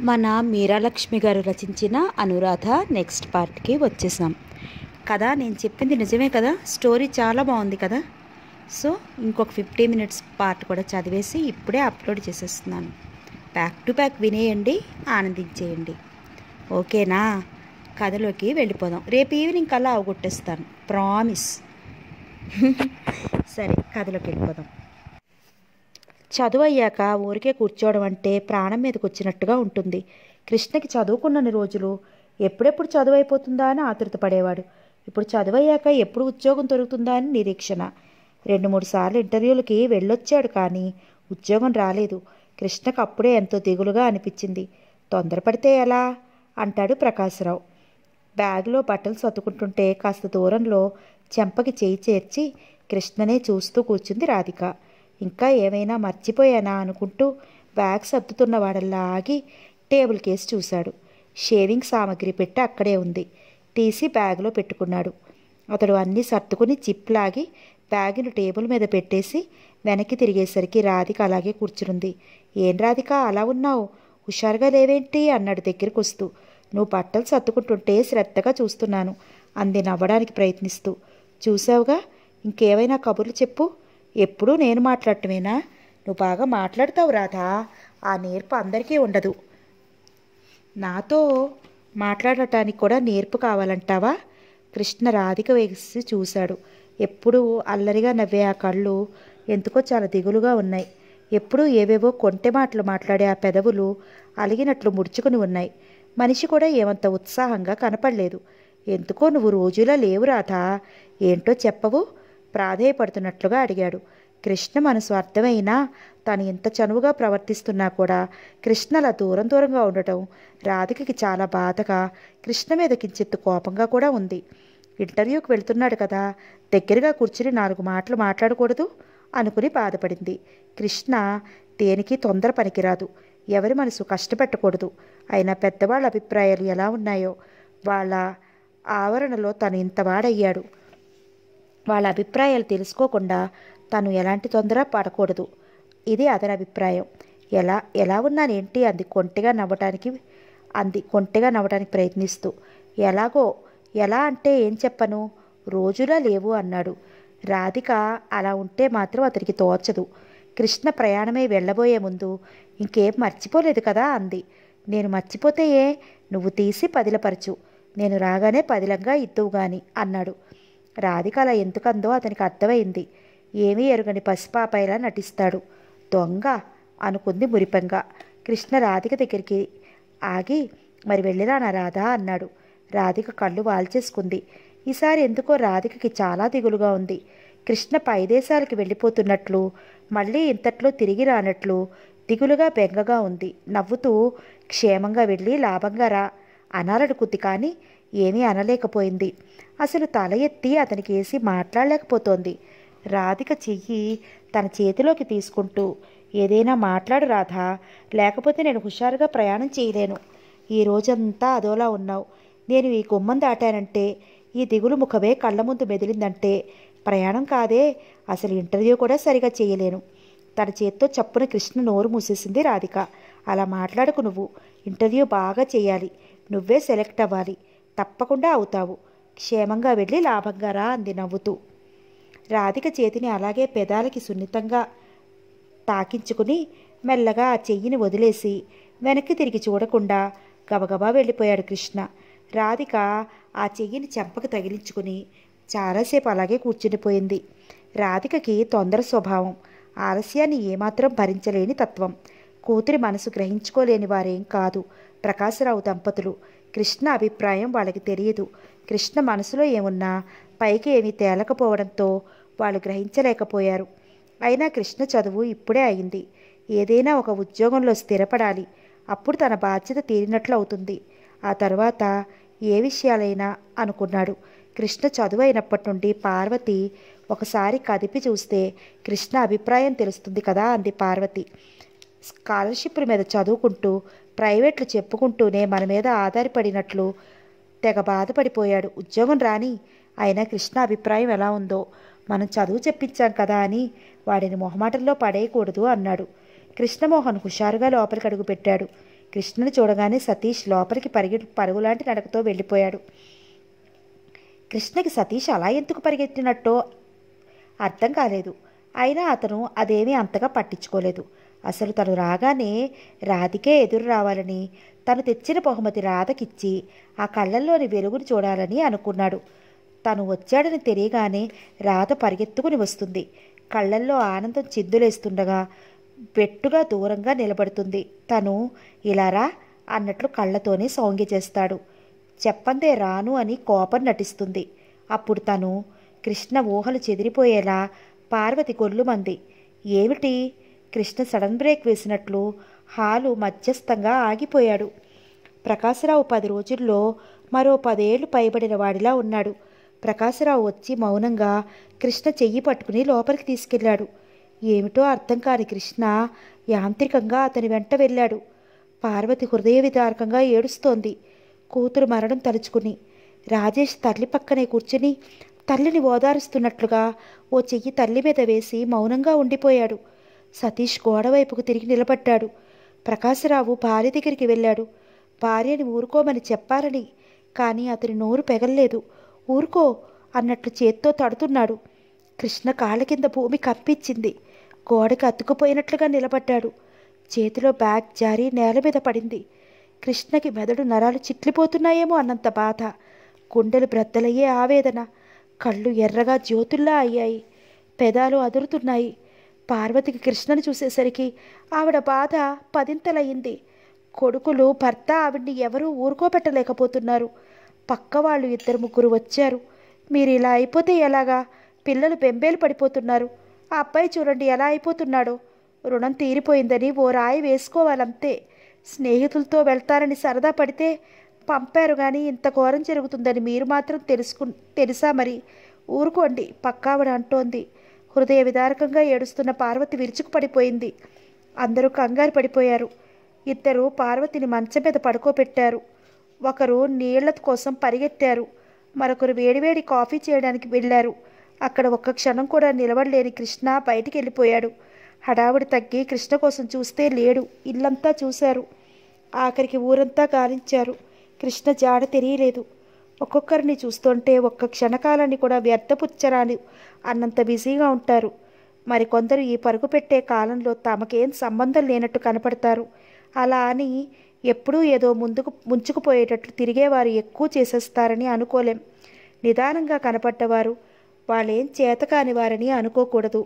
మన మీరాలక్ష్మి గారు రచించిన అనురాధ నెక్స్ట్ పార్ట్కి వచ్చేసాం కదా నేను చెప్పింది నిజమే కదా స్టోరీ చాలా బాగుంది కదా సో ఇంకొక ఫిఫ్టీ మినిట్స్ పార్ట్ కూడా చదివేసి ఇప్పుడే అప్లోడ్ చేసేస్తున్నాను బ్యాక్ టు బ్యాక్ వినేయండి ఆనందించేయండి ఓకేనా కథలోకి వెళ్ళిపోదాం రేపు ఈవినింగ్ కల్లా అవగొట్టేస్తాను ప్రామిస్ సరే కథలోకి వెళ్ళిపోదాం చదువు అయ్యాక ఊరికే కూర్చోవడం అంటే ప్రాణం మీదకి వచ్చినట్టుగా ఉంటుంది కృష్ణకి చదువుకున్నన్ని రోజులు ఎప్పుడెప్పుడు చదువు అయిపోతుందా అని ఆతృత పడేవాడు ఇప్పుడు చదువు అయ్యాక ఎప్పుడు ఉద్యోగం దొరుకుతుందా అని నిరీక్షణ రెండు మూడు సార్లు ఇంటర్వ్యూలకి వెళ్ళొచ్చాడు కానీ ఉద్యోగం రాలేదు కృష్ణకు అప్పుడే ఎంతో దిగులుగా అనిపించింది తొందరపడితే ఎలా అంటాడు ప్రకాశరావు బ్యాగ్లో బట్టలు సర్దుకుంటుంటే కాస్త దూరంలో చెంపకి చేయి చేర్చి కృష్ణనే చూస్తూ కూర్చుంది రాధిక ఇంకా ఏమైనా మర్చిపోయానా అనుకుంటూ బ్యాగ్ సర్దుతున్నవాడల్లా ఆగి టేబుల్ కేసి చూశాడు షేవింగ్ సామాగ్రి పెట్టి అక్కడే ఉంది తీసి బ్యాగ్లో పెట్టుకున్నాడు అతడు అన్నీ సర్దుకుని చిప్ లాగి బ్యాగును టేబుల్ మీద పెట్టేసి వెనక్కి తిరిగేసరికి రాధిక అలాగే కూర్చునుంది ఏం రాధిక అలా ఉన్నావు హుషారుగా లేవేంటి అన్నాడు దగ్గరికి వస్తూ నువ్వు బట్టలు సర్దుకుంటుంటే శ్రద్ధగా చూస్తున్నాను అంది నవ్వడానికి ప్రయత్నిస్తూ చూసావుగా ఇంకేమైనా కబుర్లు చెప్పు ఎప్పుడూ నేను మాట్లాడటమేనా నువ్వు బాగా మాట్లాడతావు రాధా ఆ నేర్పు అందరికీ ఉండదు నాతో మాట్లాడటానికి కూడా నేర్పు కావాలంటావా కృష్ణ రాధిక వేసి చూశాడు ఎప్పుడూ అల్లరిగా నవ్వే ఆ కళ్ళు ఎందుకో చాలా దిగులుగా ఉన్నాయి ఎప్పుడూ ఏవేవో కొంటె మాటలు మాట్లాడే ఆ పెదవులు అలిగినట్లు ముడుచుకుని ఉన్నాయి మనిషి కూడా ఏమంత ఉత్సాహంగా కనపడలేదు ఎందుకో నువ్వు రోజులా లేవు రాధా ఏంటో చెప్పవు ప్రాధేయపడుతున్నట్లుగా అడిగాడు కృష్ణ మనసు అర్థమైనా తను ఎంత చనువుగా ప్రవర్తిస్తున్నా కూడా కృష్ణ అలా దూరం దూరంగా ఉండటం రాధికకి చాలా బాధగా కృష్ణ మీద కించెత్తు కోపంగా కూడా ఉంది ఇంటర్వ్యూకి వెళ్తున్నాడు కదా దగ్గరగా కూర్చుని నాలుగు మాటలు మాట్లాడకూడదు అనుకుని బాధపడింది కృష్ణ దేనికి తొందర పనికిరాదు ఎవరి మనసు కష్టపెట్టకూడదు అయినా పెద్దవాళ్ళ అభిప్రాయాలు ఎలా ఉన్నాయో వాళ్ళ ఆవరణలో తను ఇంత వాడయ్యాడు వాళ్ళ అభిప్రాయాలు తెలుసుకోకుండా తను ఎలాంటి తొందర పడకూడదు ఇది అతని అభిప్రాయం ఎలా ఎలా ఉన్నానేంటి అంది కొంటిగా నవ్వటానికి అంది కొంటిగా నవ్వటానికి ప్రయత్నిస్తూ ఎలాగో ఎలా అంటే ఏం చెప్పను రోజులా లేవు అన్నాడు రాధిక అలా ఉంటే మాత్రం అతనికి తోచదు కృష్ణ ప్రయాణమై వెళ్ళబోయే ముందు ఇంకేం మర్చిపోలేదు కదా అంది నేను మర్చిపోతే ఏ నువ్వు తీసి పదిలపరచు నేను రాగానే పదిలంగా ఇద్దువు గాని అన్నాడు రాధిక అలా ఎందుకందో అతనికి అర్థమైంది ఏమీ ఎరుగని పసిపాపైలా నటిస్తాడు దొంగ అనుకుంది మురిపంగా కృష్ణ రాధిక దగ్గరికి ఆగి మరి వెళ్ళిరానా రాధా అన్నాడు రాధిక కళ్ళు వాల్చేసుకుంది ఈసారి ఎందుకో రాధికకి చాలా దిగులుగా ఉంది కృష్ణ పైదేశాలకి వెళ్ళిపోతున్నట్లు మళ్ళీ ఇంతట్లో తిరిగి రానట్లు దిగులుగా బెంగగా ఉంది నవ్వుతూ క్షేమంగా వెళ్ళి లాభంగా రా అనాలనుకుంది కానీ ఏమీ అనలేకపోయింది అసలు తల ఎత్తి అతనికి వేసి మాట్లాడలేకపోతోంది రాధిక చెయ్యి తన చేతిలోకి తీసుకుంటూ ఏదైనా మాట్లాడు రాధా లేకపోతే నేను హుషారుగా ప్రయాణం చేయలేను ఈ రోజంతా అదోలా ఉన్నావు నేను ఈ గుమ్మం దాటానంటే ఈ దిగులు ముఖమే కళ్ళ ముందు మెదిలిందంటే ప్రయాణం కాదే అసలు ఇంటర్వ్యూ కూడా సరిగా చేయలేను తన చేత్తో చప్పున కృష్ణ నోరు మూసేసింది రాధిక అలా మాట్లాడకు నువ్వు ఇంటర్వ్యూ బాగా చేయాలి నువ్వే సెలెక్ట్ అవ్వాలి తప్పకుండా అవుతావు క్షేమంగా వెళ్ళి లాభంగా రా అంది నవ్వుతూ రాధిక చేతిని అలాగే పెదాలకి సున్నితంగా తాకించుకుని మెల్లగా ఆ చెయ్యిని వదిలేసి వెనక్కి తిరిగి చూడకుండా గబగబా వెళ్ళిపోయాడు కృష్ణ రాధిక ఆ చెయ్యిని చెంపకు తగిలించుకుని చాలాసేపు అలాగే కూర్చునిపోయింది రాధికకి తొందర స్వభావం ఆలస్యాన్ని ఏమాత్రం భరించలేని తత్వం కూతురి మనసు గ్రహించుకోలేని వారేం కాదు ప్రకాశరావు దంపతులు కృష్ణ అభిప్రాయం వాళ్ళకి తెలియదు కృష్ణ మనసులో ఏమున్నా పైకి ఏమీ తేలకపోవడంతో వాళ్ళు గ్రహించలేకపోయారు అయినా కృష్ణ చదువు ఇప్పుడే అయింది ఏదైనా ఒక ఉద్యోగంలో స్థిరపడాలి అప్పుడు తన బాధ్యత తీరినట్లు అవుతుంది ఆ తర్వాత ఏ విషయాలైనా అనుకున్నాడు కృష్ణ చదువు అయినప్పటి నుండి పార్వతి ఒకసారి కదిపి చూస్తే కృష్ణ అభిప్రాయం తెలుస్తుంది కదా అంది పార్వతి స్కాలర్షిప్ల మీద చదువుకుంటూ ప్రైవేట్లు చెప్పుకుంటూనే మన మీద ఆధారపడినట్లు తెగ బాధపడిపోయాడు ఉద్యోగం రాని అయినా కృష్ణ అభిప్రాయం ఎలా ఉందో మనం చదువు చెప్పించాం కదా అని వాడిని మొహమాటంలో పడేయకూడదు అన్నాడు కృష్ణమోహన్ హుషారుగా లోపలికి అడుగు పెట్టాడు కృష్ణను చూడగానే సతీష్ లోపలికి పరిగె పరుగులాంటి నడకతో వెళ్ళిపోయాడు కృష్ణకి సతీష్ అలా ఎందుకు పరిగెత్తినట్టో అర్థం కాలేదు అయినా అతను అదేమీ అంతగా పట్టించుకోలేదు అసలు తను రాగానే రాధికే ఎదురు రావాలని తను తెచ్చిన బహుమతి రాధకిచ్చి ఆ కళ్ళల్లోని వెలుగును చూడాలని అనుకున్నాడు తను వచ్చాడని తెలియగానే రాధ పరిగెత్తుకుని వస్తుంది కళ్ళల్లో ఆనందం చిందులేస్తుండగా వెట్టుగా దూరంగా నిలబడుతుంది తను ఇలారా అన్నట్లు కళ్ళతోనే సౌంగ్య చేస్తాడు చెప్పందే రాను అని కోపం నటిస్తుంది అప్పుడు తను కృష్ణ ఊహలు చెదిరిపోయేలా పార్వతి గొల్లుమంది ఏమిటి కృష్ణ సడన్ బ్రేక్ వేసినట్లు హాలు మధ్యస్థంగా ఆగిపోయాడు ప్రకాశరావు పది రోజుల్లో మరో పదేళ్లు పైబడిన వాడిలా ఉన్నాడు ప్రకాశరావు వచ్చి మౌనంగా కృష్ణ చెయ్యి పట్టుకుని లోపలికి తీసుకెళ్ళాడు ఏమిటో అర్థం కాని కృష్ణ యాంత్రికంగా అతని వెంట వెళ్ళాడు పార్వతి హృదయ విదారకంగా ఏడుస్తోంది కూతురు మరణం తలుచుకుని రాజేష్ తల్లి పక్కనే కూర్చుని తల్లిని ఓదారుస్తున్నట్లుగా ఓ చెయ్యి తల్లి మీద వేసి మౌనంగా ఉండిపోయాడు సతీష్ గోడవైపుకు తిరిగి నిలబడ్డాడు ప్రకాశరావు భార్య దగ్గరికి వెళ్ళాడు భార్యని ఊరుకోమని చెప్పాలని కానీ అతని నోరు పెగల్లేదు ఊరుకో అన్నట్లు చేత్తో తడుతున్నాడు కృష్ణ కాళ్ళ కింద భూమి కప్పిచ్చింది గోడకి అతుకుపోయినట్లుగా నిలబడ్డాడు చేతిలో బ్యాగ్ జారి నేల మీద పడింది కృష్ణకి మెదడు నరాలు చిట్లిపోతున్నాయేమో అన్నంత బాధ గుండెలు బ్రద్దలయ్యే ఆవేదన కళ్ళు ఎర్రగా జ్యోతుల్లా అయ్యాయి పెదాలు అదురుతున్నాయి పార్వతికి కృష్ణను చూసేసరికి ఆవిడ బాధ పదింతలయ్యింది కొడుకులు భర్త ఆవిడ్ని ఎవరూ ఊరుకోబెట్టలేకపోతున్నారు పక్క వాళ్ళు ఇద్దరు ముగ్గురు వచ్చారు మీరు ఇలా అయిపోతే ఎలాగా పిల్లలు బెంబేలు పడిపోతున్నారు ఆ అబ్బాయి చూడండి ఎలా అయిపోతున్నాడో రుణం తీరిపోయిందని ఓ రాయి వేసుకోవాలంతే స్నేహితులతో వెళ్తారని సరదా పడితే పంపారు కానీ ఇంత ఘోరం జరుగుతుందని మీరు మాత్రం తెలుసుకు తెలుసా మరి ఊరుకోండి పక్కావిడ అంటోంది హృదయ విదారకంగా ఏడుస్తున్న పార్వతి విరుచుకుపడిపోయింది అందరూ కంగారు పడిపోయారు ఇద్దరు పార్వతిని మంచం మీద పడుకోబెట్టారు ఒకరు నీళ్ల కోసం పరిగెత్తారు మరొకరు వేడివేడి కాఫీ చేయడానికి వెళ్ళారు అక్కడ ఒక్క క్షణం కూడా నిలబడలేని కృష్ణ బయటికి వెళ్ళిపోయాడు హడావుడి తగ్గి కృష్ణ కోసం చూస్తే లేడు ఇల్లంతా చూశారు ఆఖరికి ఊరంతా గాలించారు కృష్ణ జాడ తెలియలేదు ఒక్కొక్కరిని చూస్తుంటే ఒక్క క్షణకాలాన్ని కూడా వ్యర్థపుచ్చరాని అన్నంత బిజీగా ఉంటారు మరికొందరు ఈ పరుగు పెట్టే కాలంలో తమకేం సంబంధం లేనట్టు కనపడతారు అలా అని ఎప్పుడూ ఏదో ముందుకు ముంచుకుపోయేటట్లు తిరిగేవారు ఎక్కువ చేసేస్తారని అనుకోలేం నిదానంగా కనపడ్డవారు వాళ్ళేం చేతకాని వారని అనుకోకూడదు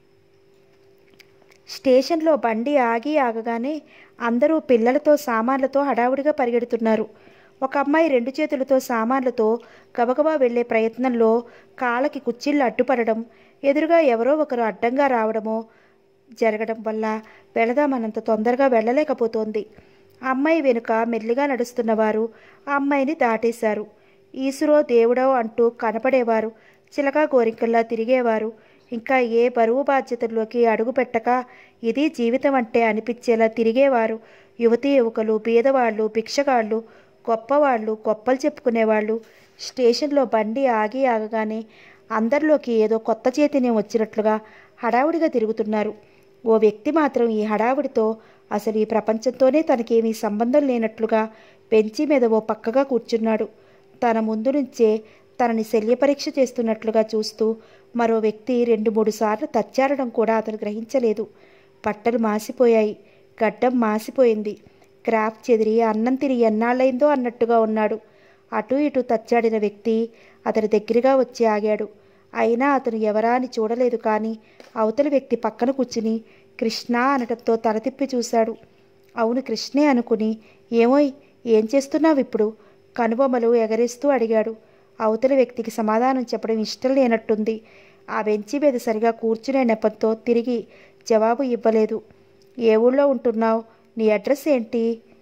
స్టేషన్లో బండి ఆగి ఆగగానే అందరూ పిల్లలతో సామాన్లతో హడావుడిగా పరిగెడుతున్నారు ఒక అమ్మాయి రెండు చేతులతో సామాన్లతో గబగబా వెళ్లే ప్రయత్నంలో కాళ్ళకి కుచ్చిళ్ళు అడ్డుపడడం ఎదురుగా ఎవరో ఒకరు అడ్డంగా రావడమో జరగడం వల్ల వెళదామన్నంత తొందరగా వెళ్ళలేకపోతోంది ఆ అమ్మాయి వెనుక మెల్లిగా నడుస్తున్నవారు ఆ అమ్మాయిని దాటేశారు ఈసురో దేవుడో అంటూ కనపడేవారు చిలకా గోరింకల్లా తిరిగేవారు ఇంకా ఏ బరువు బాధ్యతల్లోకి అడుగు పెట్టక ఇది జీవితం అంటే అనిపించేలా తిరిగేవారు యువతీ యువకులు బీదవాళ్ళు భిక్షగాళ్ళు గొప్పవాళ్ళు గొప్పలు చెప్పుకునేవాళ్ళు స్టేషన్లో బండి ఆగి ఆగగానే అందరిలోకి ఏదో కొత్త చైతన్యం వచ్చినట్లుగా హడావుడిగా తిరుగుతున్నారు ఓ వ్యక్తి మాత్రం ఈ హడావుడితో అసలు ఈ ప్రపంచంతోనే తనకేమీ సంబంధం లేనట్లుగా బెంచి మీద ఓ పక్కగా కూర్చున్నాడు తన ముందు నుంచే తనని శల్య పరీక్ష చేస్తున్నట్లుగా చూస్తూ మరో వ్యక్తి రెండు మూడు సార్లు తచ్చారడం కూడా అతను గ్రహించలేదు బట్టలు మాసిపోయాయి గడ్డం మాసిపోయింది క్రాఫ్ చెదిరి అన్నం తిని ఎన్నాళ్ళైందో అన్నట్టుగా ఉన్నాడు అటు ఇటు తచ్చాడిన వ్యక్తి అతని దగ్గరగా వచ్చి ఆగాడు అయినా అతను ఎవరా అని చూడలేదు కానీ అవతలి వ్యక్తి పక్కన కూర్చుని కృష్ణ అనటంతో తల తిప్పి చూశాడు అవును కృష్ణే అనుకుని ఏమోయ్ ఏం చేస్తున్నావు ఇప్పుడు కనుబొమ్మలు ఎగరేస్తూ అడిగాడు అవతలి వ్యక్తికి సమాధానం చెప్పడం ఇష్టం లేనట్టుంది ఆ బెంచి మీద సరిగా కూర్చునే నెపంతో తిరిగి జవాబు ఇవ్వలేదు ఏ ఊళ్ళో ఉంటున్నావు నీ అడ్రస్ ఏంటి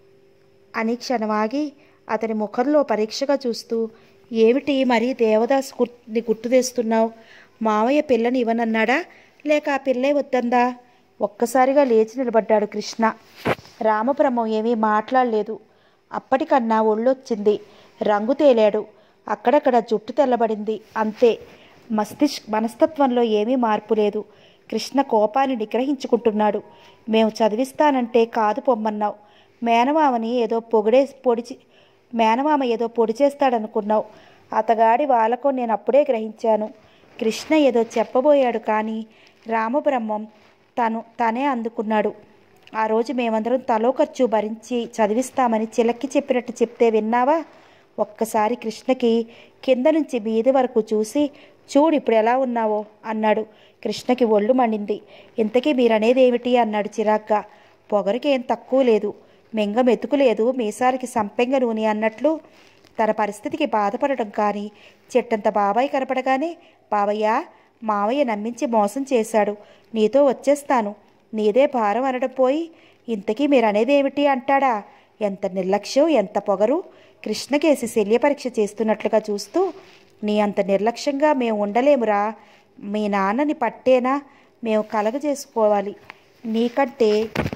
అని క్షణమాగి అతని ముఖంలో పరీక్షగా చూస్తూ ఏమిటి మరీ దేవదాస్ గుర్ని గుర్తు తెస్తున్నావు మావయ్య పిల్లని ఇవ్వనన్నాడా లేక ఆ పిల్లే వద్దందా ఒక్కసారిగా లేచి నిలబడ్డాడు కృష్ణ రామబ్రహ్మం ఏమీ మాట్లాడలేదు అప్పటికన్నా ఒళ్ళొచ్చింది రంగు తేలాడు అక్కడక్కడ జుట్టు తెల్లబడింది అంతే మస్తిష్ మనస్తత్వంలో ఏమీ మార్పు లేదు కృష్ణ కోపాన్ని నిగ్రహించుకుంటున్నాడు మేము చదివిస్తానంటే కాదు పొమ్మన్నావు మేనమామని ఏదో పొగిడే పొడిచి మేనమామ ఏదో పొడి చేస్తాడనుకున్నావు అతగాడి వాళ్ళకు నేను అప్పుడే గ్రహించాను కృష్ణ ఏదో చెప్పబోయాడు కానీ రామబ్రహ్మం తను తనే అందుకున్నాడు ఆ రోజు మేమందరం తలో ఖర్చు భరించి చదివిస్తామని చిలక్కి చెప్పినట్టు చెప్తే విన్నావా ఒక్కసారి కృష్ణకి కింద నుంచి మీది వరకు చూసి చూడు ఇప్పుడు ఎలా ఉన్నావో అన్నాడు కృష్ణకి ఒళ్ళు మండింది ఇంతకీ మీరనేది ఏమిటి అన్నాడు చిరాగ్గా పొగరికి ఏం తక్కువ లేదు మెంగ మెతుకులేదు మీసారికి సంపెంగ నూనె అన్నట్లు తన పరిస్థితికి బాధపడటం కానీ చెట్టంత బాబాయ్ కనపడగానే బావయ్య మావయ్య నమ్మించి మోసం చేశాడు నీతో వచ్చేస్తాను నీదే భారం అనడం పోయి ఇంతకీ మీరు అనేది ఏమిటి అంటాడా ఎంత నిర్లక్ష్యం ఎంత పొగరు కృష్ణకేసి శల్య పరీక్ష చేస్తున్నట్లుగా చూస్తూ నీ అంత నిర్లక్ష్యంగా మేము ఉండలేమురా మీ నాన్నని పట్టేనా మేము కలగజేసుకోవాలి నీకంటే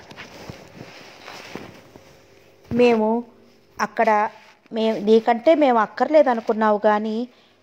మేము అక్కడ మేము నీకంటే మేము అక్కర్లేదనుకున్నావు కానీ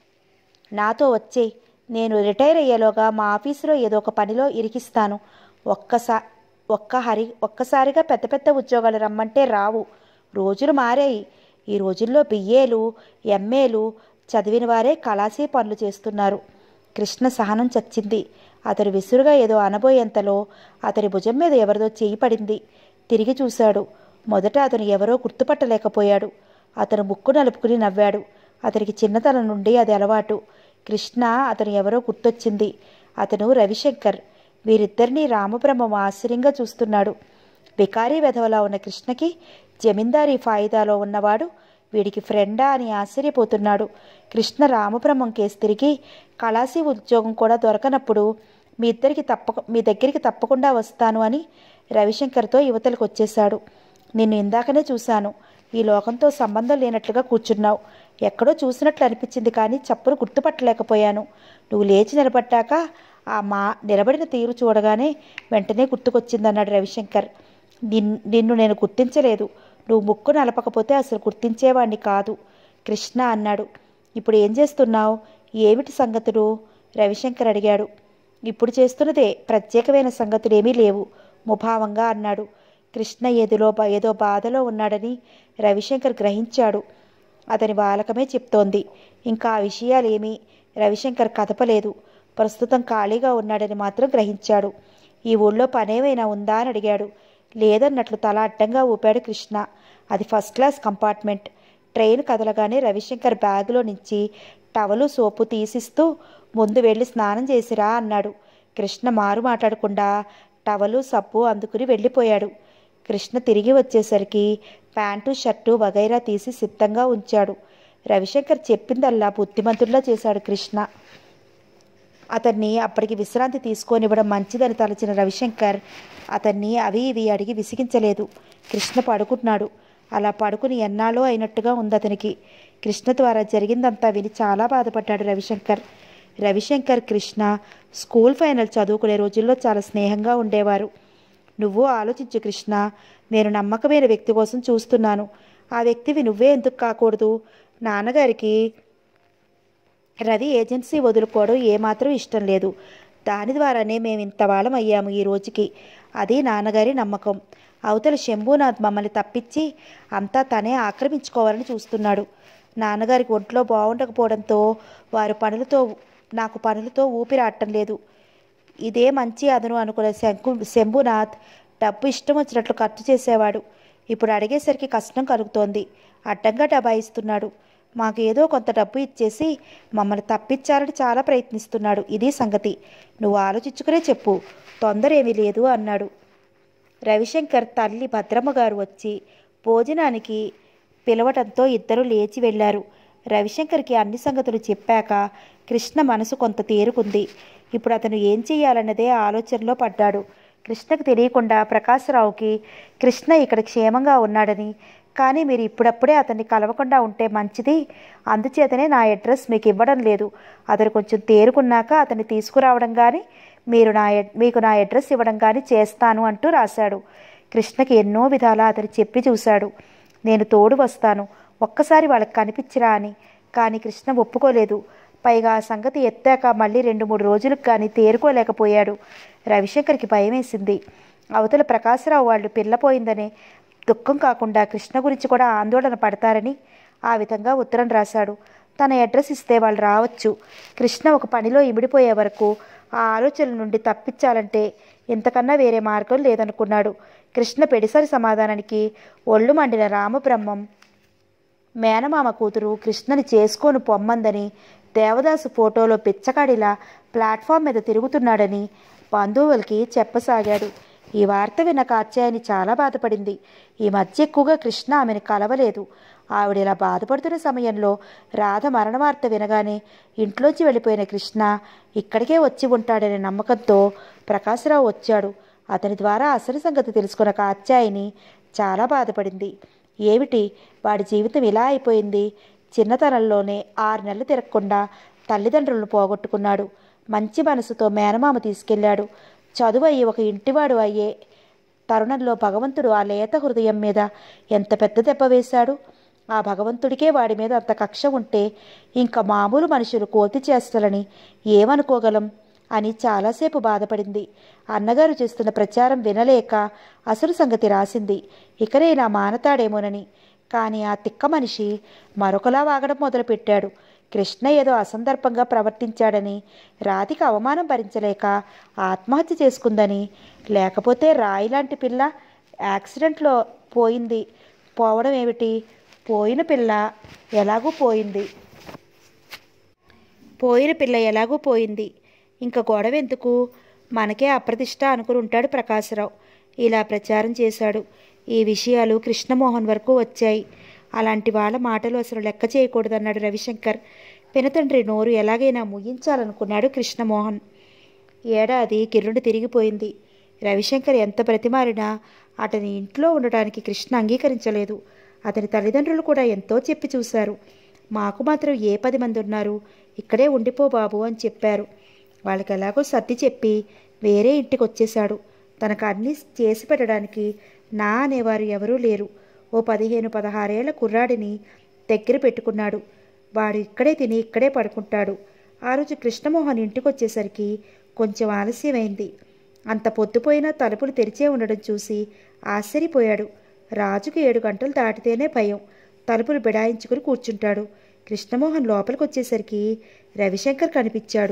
నాతో వచ్చే నేను రిటైర్ అయ్యేలోగా మా ఆఫీసులో ఏదో ఒక పనిలో ఇరికిస్తాను ఒక్కసా ఒక్క హరి ఒక్కసారిగా పెద్ద పెద్ద ఉద్యోగాలు రమ్మంటే రావు రోజులు మారాయి ఈ రోజుల్లో బిఏలు ఎంఏలు చదివిన వారే కళాశీ పనులు చేస్తున్నారు కృష్ణ సహనం చచ్చింది అతడు విసురుగా ఏదో అనబోయేంతలో అతని భుజం మీద ఎవరిదో చేయి పడింది తిరిగి చూశాడు మొదట అతను ఎవరో గుర్తుపట్టలేకపోయాడు అతను ముక్కు నలుపుకుని నవ్వాడు అతనికి చిన్నతనం నుండి అది అలవాటు కృష్ణ అతను ఎవరో గుర్తొచ్చింది అతను రవిశంకర్ వీరిద్దరినీ రామబ్రహ్మం ఆశ్చర్యంగా చూస్తున్నాడు బికారీ వెధవలా ఉన్న కృష్ణకి జమీందారీ ఫాయిదాలో ఉన్నవాడు వీడికి ఫ్రెండా అని ఆశ్చర్యపోతున్నాడు కృష్ణ రామబ్రహ్మం కేసు తిరిగి కళాశీ ఉద్యోగం కూడా దొరకనప్పుడు మీ ఇద్దరికి తప్పక మీ దగ్గరికి తప్పకుండా వస్తాను అని రవిశంకర్తో యువతలకు వచ్చేశాడు నిన్ను ఇందాకనే చూశాను ఈ లోకంతో సంబంధం లేనట్లుగా కూర్చున్నావు ఎక్కడో చూసినట్లు అనిపించింది కానీ చప్పులు గుర్తుపట్టలేకపోయాను నువ్వు లేచి నిలబడ్డాక ఆ మా నిలబడిన తీరు చూడగానే వెంటనే గుర్తుకొచ్చిందన్నాడు రవిశంకర్ నిన్ నిన్ను నేను గుర్తించలేదు నువ్వు ముక్కు నలపకపోతే అసలు గుర్తించేవాణ్ణి కాదు కృష్ణ అన్నాడు ఇప్పుడు ఏం చేస్తున్నావు ఏమిటి సంగతులు రవిశంకర్ అడిగాడు ఇప్పుడు చేస్తున్నదే ప్రత్యేకమైన సంగతులు ఏమీ లేవు ముభావంగా అన్నాడు కృష్ణ ఏదిలో బ- ఏదో బాధలో ఉన్నాడని రవిశంకర్ గ్రహించాడు అతని బాలకమే చెప్తోంది ఇంకా ఆ విషయాలేమీ రవిశంకర్ కదపలేదు ప్రస్తుతం ఖాళీగా ఉన్నాడని మాత్రం గ్రహించాడు ఈ ఊళ్ళో పనేమైనా ఉందా అని అడిగాడు లేదన్నట్లు తల అడ్డంగా ఊపాడు కృష్ణ అది ఫస్ట్ క్లాస్ కంపార్ట్మెంట్ ట్రైన్ కదలగానే రవిశంకర్ బ్యాగులో నుంచి టవలు సోపు తీసిస్తూ ముందు వెళ్ళి స్నానం చేసిరా అన్నాడు కృష్ణ మారు మాట్లాడకుండా టవలు సబ్బు అందుకుని వెళ్ళిపోయాడు కృష్ణ తిరిగి వచ్చేసరికి ప్యాంటు షర్టు వగైరా తీసి సిద్ధంగా ఉంచాడు రవిశంకర్ చెప్పిందల్లా బుద్ధిమంతుల్లా చేశాడు కృష్ణ అతన్ని అప్పటికి విశ్రాంతి తీసుకొనివ్వడం మంచిదని తలచిన రవిశంకర్ అతన్ని అవి ఇవి అడిగి విసిగించలేదు కృష్ణ పడుకున్నాడు అలా పడుకుని ఎన్నాళ్ళో అయినట్టుగా ఉంది అతనికి కృష్ణ ద్వారా జరిగిందంతా విని చాలా బాధపడ్డాడు రవిశంకర్ రవిశంకర్ కృష్ణ స్కూల్ ఫైనల్ చదువుకునే రోజుల్లో చాలా స్నేహంగా ఉండేవారు నువ్వు ఆలోచించు కృష్ణ నేను నమ్మకమైన వ్యక్తి కోసం చూస్తున్నాను ఆ వ్యక్తివి నువ్వే ఎందుకు కాకూడదు నాన్నగారికి రవి ఏజెన్సీ వదులుకోవడం ఏమాత్రం ఇష్టం లేదు దాని ద్వారానే మేము ఇంత వాళ్ళం అయ్యాము ఈ రోజుకి అది నాన్నగారి నమ్మకం అవతల శంభూనాథ్ మమ్మల్ని తప్పించి అంతా తనే ఆక్రమించుకోవాలని చూస్తున్నాడు నాన్నగారికి ఒంట్లో బాగుండకపోవడంతో వారు పనులతో నాకు పనులతో ఊపిరాటం లేదు ఇదే మంచి అదను అనుకునే శంకు శంభునాథ్ డబ్బు ఇష్టం వచ్చినట్లు ఖర్చు చేసేవాడు ఇప్పుడు అడిగేసరికి కష్టం కలుగుతోంది అడ్డంగా డబాయిస్తున్నాడు మాకు ఏదో కొంత డబ్బు ఇచ్చేసి మమ్మల్ని తప్పించాలని చాలా ప్రయత్నిస్తున్నాడు ఇది సంగతి నువ్వు ఆలోచించుకునే చెప్పు తొందర ఏమీ లేదు అన్నాడు రవిశంకర్ తల్లి భద్రమ్మ గారు వచ్చి భోజనానికి పిలవటంతో ఇద్దరు లేచి వెళ్ళారు రవిశంకర్కి అన్ని సంగతులు చెప్పాక కృష్ణ మనసు కొంత తేరుకుంది ఇప్పుడు అతను ఏం చెయ్యాలన్నదే ఆలోచనలో పడ్డాడు కృష్ణకు తెలియకుండా ప్రకాశరావుకి కృష్ణ ఇక్కడ క్షేమంగా ఉన్నాడని కానీ మీరు ఇప్పుడప్పుడే అతన్ని కలవకుండా ఉంటే మంచిది అందుచేతనే నా అడ్రస్ మీకు ఇవ్వడం లేదు అతను కొంచెం తేరుకున్నాక అతన్ని తీసుకురావడం కానీ మీరు నా ఎడ్- మీకు నా అడ్రస్ ఇవ్వడం కానీ చేస్తాను అంటూ రాశాడు కృష్ణకి ఎన్నో విధాలా అతను చెప్పి చూశాడు నేను తోడు వస్తాను ఒక్కసారి వాళ్ళకి కనిపించిరా అని కానీ కృష్ణ ఒప్పుకోలేదు పైగా ఆ సంగతి ఎత్తాక మళ్ళీ రెండు మూడు రోజులకు కానీ తేరుకోలేకపోయాడు రవిశంకర్కి భయమేసింది అవతల ప్రకాశరావు వాళ్ళు పిల్లపోయిందని దుఃఖం కాకుండా కృష్ణ గురించి కూడా ఆందోళన పడతారని ఆ విధంగా ఉత్తరం రాశాడు తన అడ్రస్ ఇస్తే వాళ్ళు రావచ్చు కృష్ణ ఒక పనిలో ఇమిడిపోయే వరకు ఆ ఆలోచనల నుండి తప్పించాలంటే ఇంతకన్నా వేరే మార్గం లేదనుకున్నాడు కృష్ణ పెడిసరి సమాధానానికి ఒళ్ళు మండిన రామబ్రహ్మం మేనమామ కూతురు కృష్ణని చేసుకొని పొమ్మందని దేవదాసు ఫోటోలో పిచ్చకాడిలా ప్లాట్ఫామ్ మీద తిరుగుతున్నాడని బంధువులకి చెప్పసాగాడు ఈ వార్త విన్న కాత్యాయని చాలా బాధపడింది ఈ మధ్య ఎక్కువగా కృష్ణ ఆమెను కలవలేదు ఆవిడ ఇలా బాధపడుతున్న సమయంలో రాధ మరణ వార్త వినగానే ఇంట్లోంచి వెళ్ళిపోయిన కృష్ణ ఇక్కడికే వచ్చి ఉంటాడనే నమ్మకంతో ప్రకాశరావు వచ్చాడు అతని ద్వారా అసలు సంగతి తెలుసుకున్న కాత్యాయని చాలా బాధపడింది ఏమిటి వాడి జీవితం ఇలా అయిపోయింది చిన్నతనంలోనే ఆరు నెలలు తిరగకుండా తల్లిదండ్రులను పోగొట్టుకున్నాడు మంచి మనసుతో మేనమామ తీసుకెళ్ళాడు చదువు అయ్యి ఒక ఇంటివాడు అయ్యే తరుణంలో భగవంతుడు ఆ లేత హృదయం మీద ఎంత పెద్ద దెబ్బ వేశాడు ఆ భగవంతుడికే వాడి మీద అంత కక్ష ఉంటే ఇంకా మామూలు మనుషులు కోతి చేస్తలని ఏమనుకోగలం అని చాలాసేపు బాధపడింది అన్నగారు చేస్తున్న ప్రచారం వినలేక అసలు సంగతి రాసింది ఇకనే నా మానతాడేమోనని కానీ ఆ తిక్క మనిషి మరొకలా వాగడం మొదలుపెట్టాడు కృష్ణ ఏదో అసందర్భంగా ప్రవర్తించాడని రాధిక అవమానం భరించలేక ఆత్మహత్య చేసుకుందని లేకపోతే రాయి లాంటి పిల్ల యాక్సిడెంట్లో పోయింది పోవడం ఏమిటి పోయిన పిల్ల ఎలాగూ పోయింది పోయిన పిల్ల ఎలాగూ పోయింది ఇంకా గొడవ ఎందుకు మనకే అప్రతిష్ట అనుకుని ఉంటాడు ప్రకాశరావు ఇలా ప్రచారం చేశాడు ఈ విషయాలు కృష్ణమోహన్ వరకు వచ్చాయి అలాంటి వాళ్ళ మాటలు అసలు లెక్క చేయకూడదన్నాడు రవిశంకర్ పినతండ్రి నోరు ఎలాగైనా ముగించాలనుకున్నాడు కృష్ణమోహన్ ఏడాది కిరుడు తిరిగిపోయింది రవిశంకర్ ఎంత బ్రతిమారినా అతని ఇంట్లో ఉండటానికి కృష్ణ అంగీకరించలేదు అతని తల్లిదండ్రులు కూడా ఎంతో చెప్పి చూశారు మాకు మాత్రం ఏ పది మంది ఉన్నారు ఇక్కడే ఉండిపో బాబు అని చెప్పారు వాళ్ళకి ఎలాగో సర్ది చెప్పి వేరే ఇంటికి వచ్చేశాడు తనకు అన్నీ చేసి పెట్టడానికి నా అనేవారు ఎవరూ లేరు ఓ పదిహేను పదహారేళ్ల కుర్రాడిని దగ్గర పెట్టుకున్నాడు వాడు ఇక్కడే తిని ఇక్కడే పడుకుంటాడు ఆ రోజు కృష్ణమోహన్ ఇంటికి వచ్చేసరికి కొంచెం ఆలస్యమైంది అంత పొద్దుపోయినా తలుపులు తెరిచే ఉండడం చూసి ఆశ్చర్యపోయాడు రాజుకు ఏడు గంటలు దాటితేనే భయం తలుపులు బిడాయించుకుని కూర్చుంటాడు కృష్ణమోహన్ లోపలికి వచ్చేసరికి రవిశంకర్ కనిపించాడు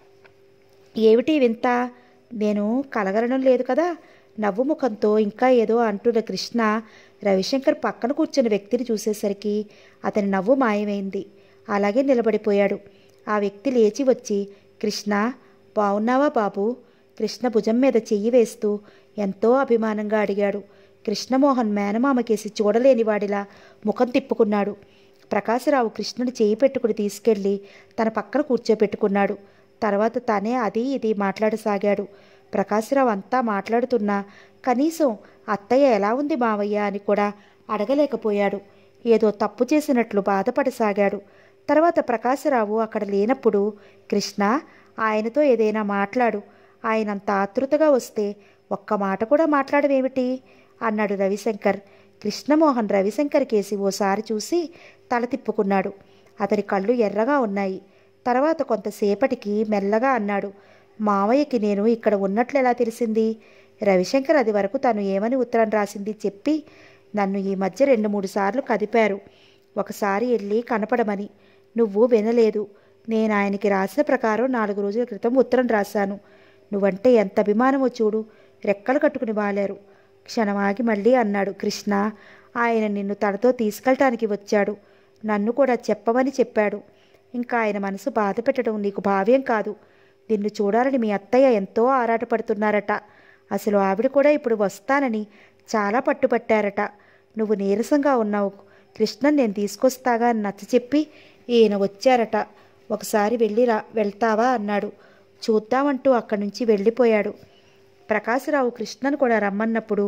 ఏమిటి వింత నేను కలగలడం లేదు కదా నవ్వు ముఖంతో ఇంకా ఏదో అంటున్న కృష్ణ రవిశంకర్ పక్కన కూర్చున్న వ్యక్తిని చూసేసరికి అతని నవ్వు మాయమైంది అలాగే నిలబడిపోయాడు ఆ వ్యక్తి లేచి వచ్చి కృష్ణ బావున్నావా బాబు కృష్ణ భుజం మీద చెయ్యి వేస్తూ ఎంతో అభిమానంగా అడిగాడు కృష్ణమోహన్ మేనమామకేసి చూడలేని వాడిలా ముఖం తిప్పుకున్నాడు ప్రకాశరావు కృష్ణుని చేయి పెట్టుకుని తీసుకెళ్లి తన పక్కన కూర్చోపెట్టుకున్నాడు తర్వాత తనే అది ఇది మాట్లాడసాగాడు ప్రకాశరావు అంతా మాట్లాడుతున్నా కనీసం అత్తయ్య ఎలా ఉంది మావయ్య అని కూడా అడగలేకపోయాడు ఏదో తప్పు చేసినట్లు బాధపడసాగాడు తర్వాత ప్రకాశరావు అక్కడ లేనప్పుడు కృష్ణ ఆయనతో ఏదైనా మాట్లాడు ఆయన అంత ఆతృతగా వస్తే ఒక్క మాట కూడా మాట్లాడవేమిటి అన్నాడు రవిశంకర్ కృష్ణమోహన్ రవిశంకర్ కేసి ఓసారి చూసి తల తిప్పుకున్నాడు అతని కళ్ళు ఎర్రగా ఉన్నాయి తర్వాత కొంతసేపటికి మెల్లగా అన్నాడు మావయ్యకి నేను ఇక్కడ ఉన్నట్లు ఎలా తెలిసింది రవిశంకర్ అది వరకు తను ఏమని ఉత్తరం రాసింది చెప్పి నన్ను ఈ మధ్య రెండు మూడు సార్లు కదిపారు ఒకసారి వెళ్ళి కనపడమని నువ్వు వినలేదు నేను ఆయనకి రాసిన ప్రకారం నాలుగు రోజుల క్రితం ఉత్తరం రాశాను నువ్వంటే ఎంత అభిమానమో చూడు రెక్కలు కట్టుకుని వాలారు క్షణమాగి మళ్ళీ అన్నాడు కృష్ణ ఆయన నిన్ను తనతో తీసుకెళ్ళటానికి వచ్చాడు నన్ను కూడా చెప్పమని చెప్పాడు ఇంకా ఆయన మనసు బాధ పెట్టడం నీకు భావ్యం కాదు నిన్ను చూడాలని మీ అత్తయ్య ఎంతో ఆరాటపడుతున్నారట అసలు ఆవిడ కూడా ఇప్పుడు వస్తానని చాలా పట్టుపట్టారట నువ్వు నీరసంగా ఉన్నావు కృష్ణన్ నేను తీసుకొస్తాగా అని నచ్చ చెప్పి ఈయన వచ్చారట ఒకసారి వెళ్ళిరా వెళ్తావా అన్నాడు చూద్దామంటూ అక్కడి నుంచి వెళ్ళిపోయాడు ప్రకాశరావు కృష్ణను కూడా రమ్మన్నప్పుడు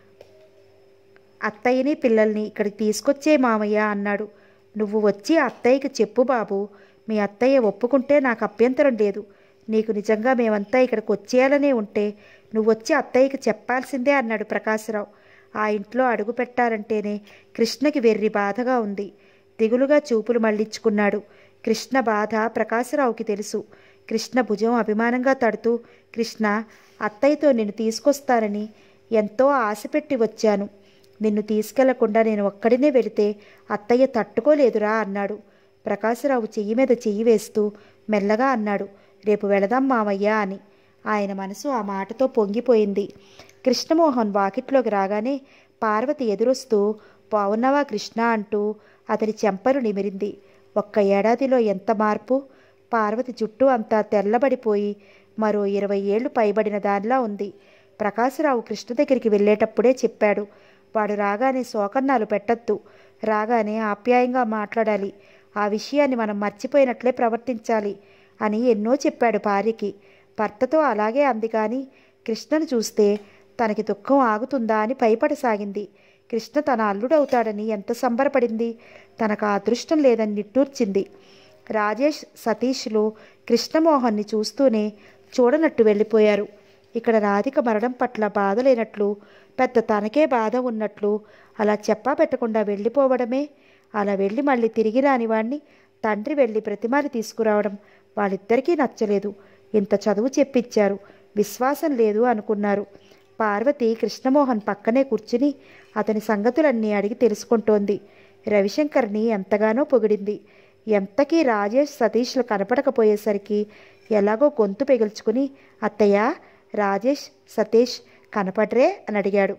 అత్తయ్యని పిల్లల్ని ఇక్కడికి తీసుకొచ్చే మామయ్య అన్నాడు నువ్వు వచ్చి అత్తయ్యకి చెప్పు బాబు మీ అత్తయ్య ఒప్పుకుంటే నాకు అభ్యంతరం లేదు నీకు నిజంగా మేమంతా ఇక్కడికి వచ్చేయాలనే ఉంటే నువ్వు వచ్చి అత్తయ్యకి చెప్పాల్సిందే అన్నాడు ప్రకాశరావు ఆ ఇంట్లో అడుగు పెట్టారంటేనే కృష్ణకి వెర్రి బాధగా ఉంది దిగులుగా చూపులు మళ్ళించుకున్నాడు కృష్ణ బాధ ప్రకాశరావుకి తెలుసు కృష్ణ భుజం అభిమానంగా తడుతూ కృష్ణ అత్తయ్యతో నేను తీసుకొస్తానని ఎంతో ఆశ పెట్టి వచ్చాను నిన్ను తీసుకెళ్లకుండా నేను ఒక్కడినే వెళితే అత్తయ్య తట్టుకోలేదురా అన్నాడు ప్రకాశరావు చెయ్యి మీద చెయ్యి వేస్తూ మెల్లగా అన్నాడు రేపు వెళదాం మామయ్య అని ఆయన మనసు ఆ మాటతో పొంగిపోయింది కృష్ణమోహన్ వాకిట్లోకి రాగానే పార్వతి ఎదురొస్తూ బావున్నావా కృష్ణ అంటూ అతని చెంపలు నిమిరింది ఒక్క ఏడాదిలో ఎంత మార్పు పార్వతి జుట్టు అంతా తెల్లబడిపోయి మరో ఇరవై ఏళ్లు పైబడిన దానిలా ఉంది ప్రకాశరావు కృష్ణ దగ్గరికి వెళ్ళేటప్పుడే చెప్పాడు వాడు రాగానే శోకన్నాలు పెట్టద్దు రాగానే ఆప్యాయంగా మాట్లాడాలి ఆ విషయాన్ని మనం మర్చిపోయినట్లే ప్రవర్తించాలి అని ఎన్నో చెప్పాడు భార్యకి భర్తతో అలాగే అంది కానీ కృష్ణను చూస్తే తనకి దుఃఖం ఆగుతుందా అని భయపడసాగింది కృష్ణ తన అల్లుడవుతాడని ఎంత సంబరపడింది తనకు ఆ అదృష్టం లేదని నిట్టూర్చింది రాజేష్ సతీష్లు కృష్ణమోహన్ని చూస్తూనే చూడనట్టు వెళ్ళిపోయారు ఇక్కడ రాధిక మరణం పట్ల బాధ లేనట్లు పెద్ద తనకే బాధ ఉన్నట్లు అలా చెప్పా పెట్టకుండా వెళ్ళిపోవడమే అలా వెళ్ళి మళ్ళీ తిరిగి రాని వాణ్ణి తండ్రి వెళ్ళి ప్రతిమాని తీసుకురావడం వాళ్ళిద్దరికీ నచ్చలేదు ఇంత చదువు చెప్పించారు విశ్వాసం లేదు అనుకున్నారు పార్వతి కృష్ణమోహన్ పక్కనే కూర్చుని అతని సంగతులన్నీ అడిగి తెలుసుకుంటోంది రవిశంకర్ని ఎంతగానో పొగిడింది ఎంతకీ రాజేష్ సతీష్లు కనపడకపోయేసరికి ఎలాగో గొంతు పెగిల్చుకుని అత్తయ్య రాజేష్ సతీష్ కనపడ్రే అని అడిగాడు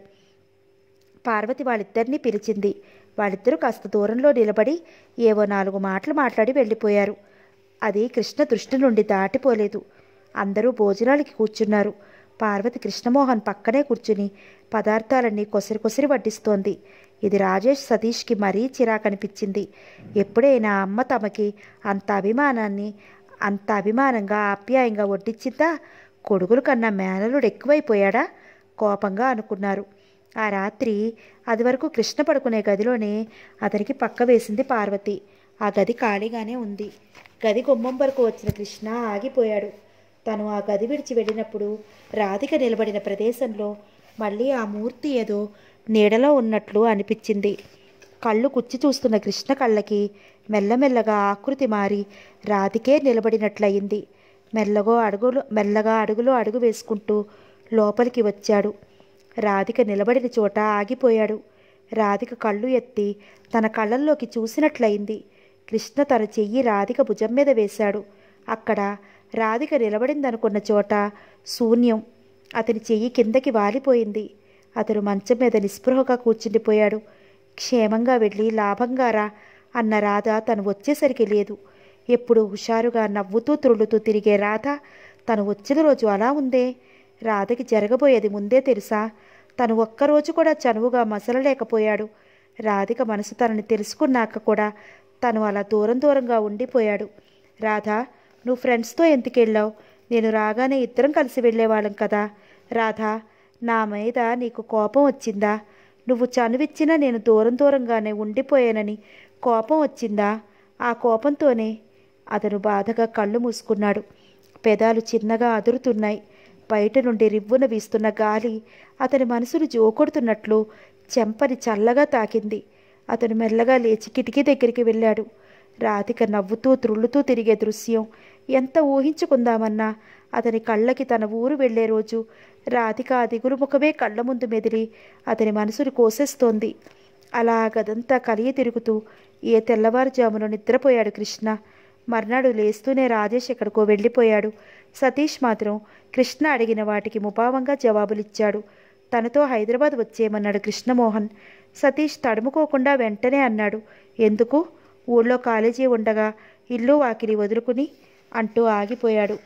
పార్వతి వాళ్ళిద్దరినీ పిలిచింది వాళ్ళిద్దరూ కాస్త దూరంలో నిలబడి ఏవో నాలుగు మాటలు మాట్లాడి వెళ్ళిపోయారు అది కృష్ణ దృష్టి నుండి దాటిపోలేదు అందరూ భోజనాలకి కూర్చున్నారు పార్వతి కృష్ణమోహన్ పక్కనే కూర్చుని పదార్థాలన్నీ కొసరి కొసరి వడ్డిస్తోంది ఇది రాజేష్ సతీష్కి మరీ చిరాకనిపించింది ఎప్పుడైనా అమ్మ తమకి అంత అభిమానాన్ని అంత అభిమానంగా ఆప్యాయంగా వడ్డించిందా కొడుకుల కన్నా మేనలుడు ఎక్కువైపోయాడా కోపంగా అనుకున్నారు ఆ రాత్రి అది వరకు కృష్ణ పడుకునే గదిలోనే అతనికి పక్క వేసింది పార్వతి ఆ గది ఖాళీగానే ఉంది గది గుమ్మం వరకు వచ్చిన కృష్ణ ఆగిపోయాడు తను ఆ గది విడిచి వెళ్ళినప్పుడు రాధిక నిలబడిన ప్రదేశంలో మళ్ళీ ఆ మూర్తి ఏదో నీడలో ఉన్నట్లు అనిపించింది కళ్ళు కుచ్చి చూస్తున్న కృష్ణ కళ్ళకి మెల్లమెల్లగా ఆకృతి మారి రాధికే నిలబడినట్లయింది మెల్లగో అడుగులు మెల్లగా అడుగులో అడుగు వేసుకుంటూ లోపలికి వచ్చాడు రాధిక నిలబడిన చోట ఆగిపోయాడు రాధిక కళ్ళు ఎత్తి తన కళ్ళల్లోకి చూసినట్లయింది కృష్ణ తన చెయ్యి రాధిక భుజం మీద వేశాడు అక్కడ రాధిక నిలబడిందనుకున్న చోట శూన్యం అతని చెయ్యి కిందకి వాలిపోయింది అతను మంచం మీద నిస్పృహగా కూర్చుండిపోయాడు క్షేమంగా వెళ్ళి లాభంగా రా అన్న రాధ తను వచ్చేసరికి లేదు ఎప్పుడు హుషారుగా నవ్వుతూ త్రుళ్ళుతూ తిరిగే రాధ తను వచ్చిన రోజు అలా ఉందే రాధకి జరగబోయేది ముందే తెలుసా తను ఒక్కరోజు కూడా చనువుగా మసలలేకపోయాడు రాధిక మనసు తనని తెలుసుకున్నాక కూడా తను అలా దూరం దూరంగా ఉండిపోయాడు రాధా నువ్వు ఫ్రెండ్స్తో ఎందుకెళ్ళావు నేను రాగానే ఇద్దరం కలిసి వెళ్ళేవాళ్ళం కదా రాధా నా మీద నీకు కోపం వచ్చిందా నువ్వు చనువిచ్చినా నేను దూరం దూరంగానే ఉండిపోయానని కోపం వచ్చిందా ఆ కోపంతోనే అతను బాధగా కళ్ళు మూసుకున్నాడు పెదాలు చిన్నగా అదురుతున్నాయి బయట నుండి రివ్వున వీస్తున్న గాలి అతని మనసును జోకొడుతున్నట్లు చెంపని చల్లగా తాకింది అతను మెల్లగా లేచి కిటికీ దగ్గరికి వెళ్ళాడు రాధిక నవ్వుతూ త్రుళ్ళుతూ తిరిగే దృశ్యం ఎంత ఊహించుకుందామన్నా అతని కళ్ళకి తన ఊరు వెళ్లే రోజు రాధిక ఆ దిగులు ముఖమే కళ్ళ ముందు మెదిలి అతని మనసుని కోసేస్తోంది అలా గదంతా కలిగి తిరుగుతూ ఏ తెల్లవారుజామున నిద్రపోయాడు కృష్ణ మర్నాడు లేస్తూనే రాజేష్ ఎక్కడికో వెళ్ళిపోయాడు సతీష్ మాత్రం కృష్ణ అడిగిన వాటికి ముభావంగా జవాబులిచ్చాడు తనతో హైదరాబాద్ వచ్చేయమన్నాడు కృష్ణమోహన్ సతీష్ తడుముకోకుండా వెంటనే అన్నాడు ఎందుకు ఊళ్ళో కాలేజీ ఉండగా ఇల్లు వాకిలి వదులుకుని అంటూ ఆగిపోయాడు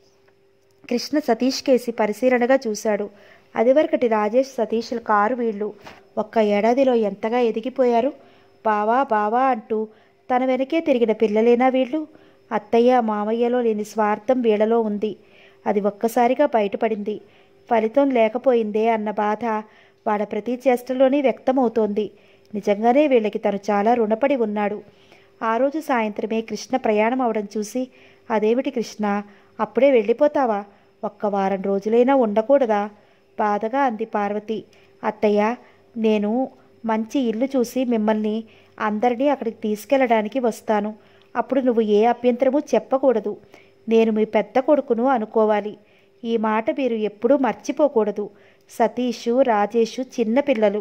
కృష్ణ సతీష్ కేసి పరిశీలనగా చూశాడు అదివరకటి రాజేష్ సతీష్ల కారు వీళ్ళు ఒక్క ఏడాదిలో ఎంతగా ఎదిగిపోయారు బావా బావా అంటూ తన వెనకే తిరిగిన పిల్లలేనా వీళ్ళు అత్తయ్య మామయ్యలో లేని స్వార్థం వీళ్ళలో ఉంది అది ఒక్కసారిగా బయటపడింది ఫలితం లేకపోయిందే అన్న బాధ వాళ్ళ ప్రతి చేష్టలోనే వ్యక్తమవుతోంది నిజంగానే వీళ్ళకి తను చాలా రుణపడి ఉన్నాడు ఆ రోజు సాయంత్రమే కృష్ణ ప్రయాణం అవడం చూసి అదేమిటి కృష్ణ అప్పుడే వెళ్ళిపోతావా ఒక్క వారం రోజులైనా ఉండకూడదా బాధగా అంది పార్వతి అత్తయ్య నేను మంచి ఇల్లు చూసి మిమ్మల్ని అందరినీ అక్కడికి తీసుకెళ్ళడానికి వస్తాను అప్పుడు నువ్వు ఏ అభ్యంతరము చెప్పకూడదు నేను మీ పెద్ద కొడుకును అనుకోవాలి ఈ మాట మీరు ఎప్పుడూ మర్చిపోకూడదు సతీషు రాజేషు చిన్నపిల్లలు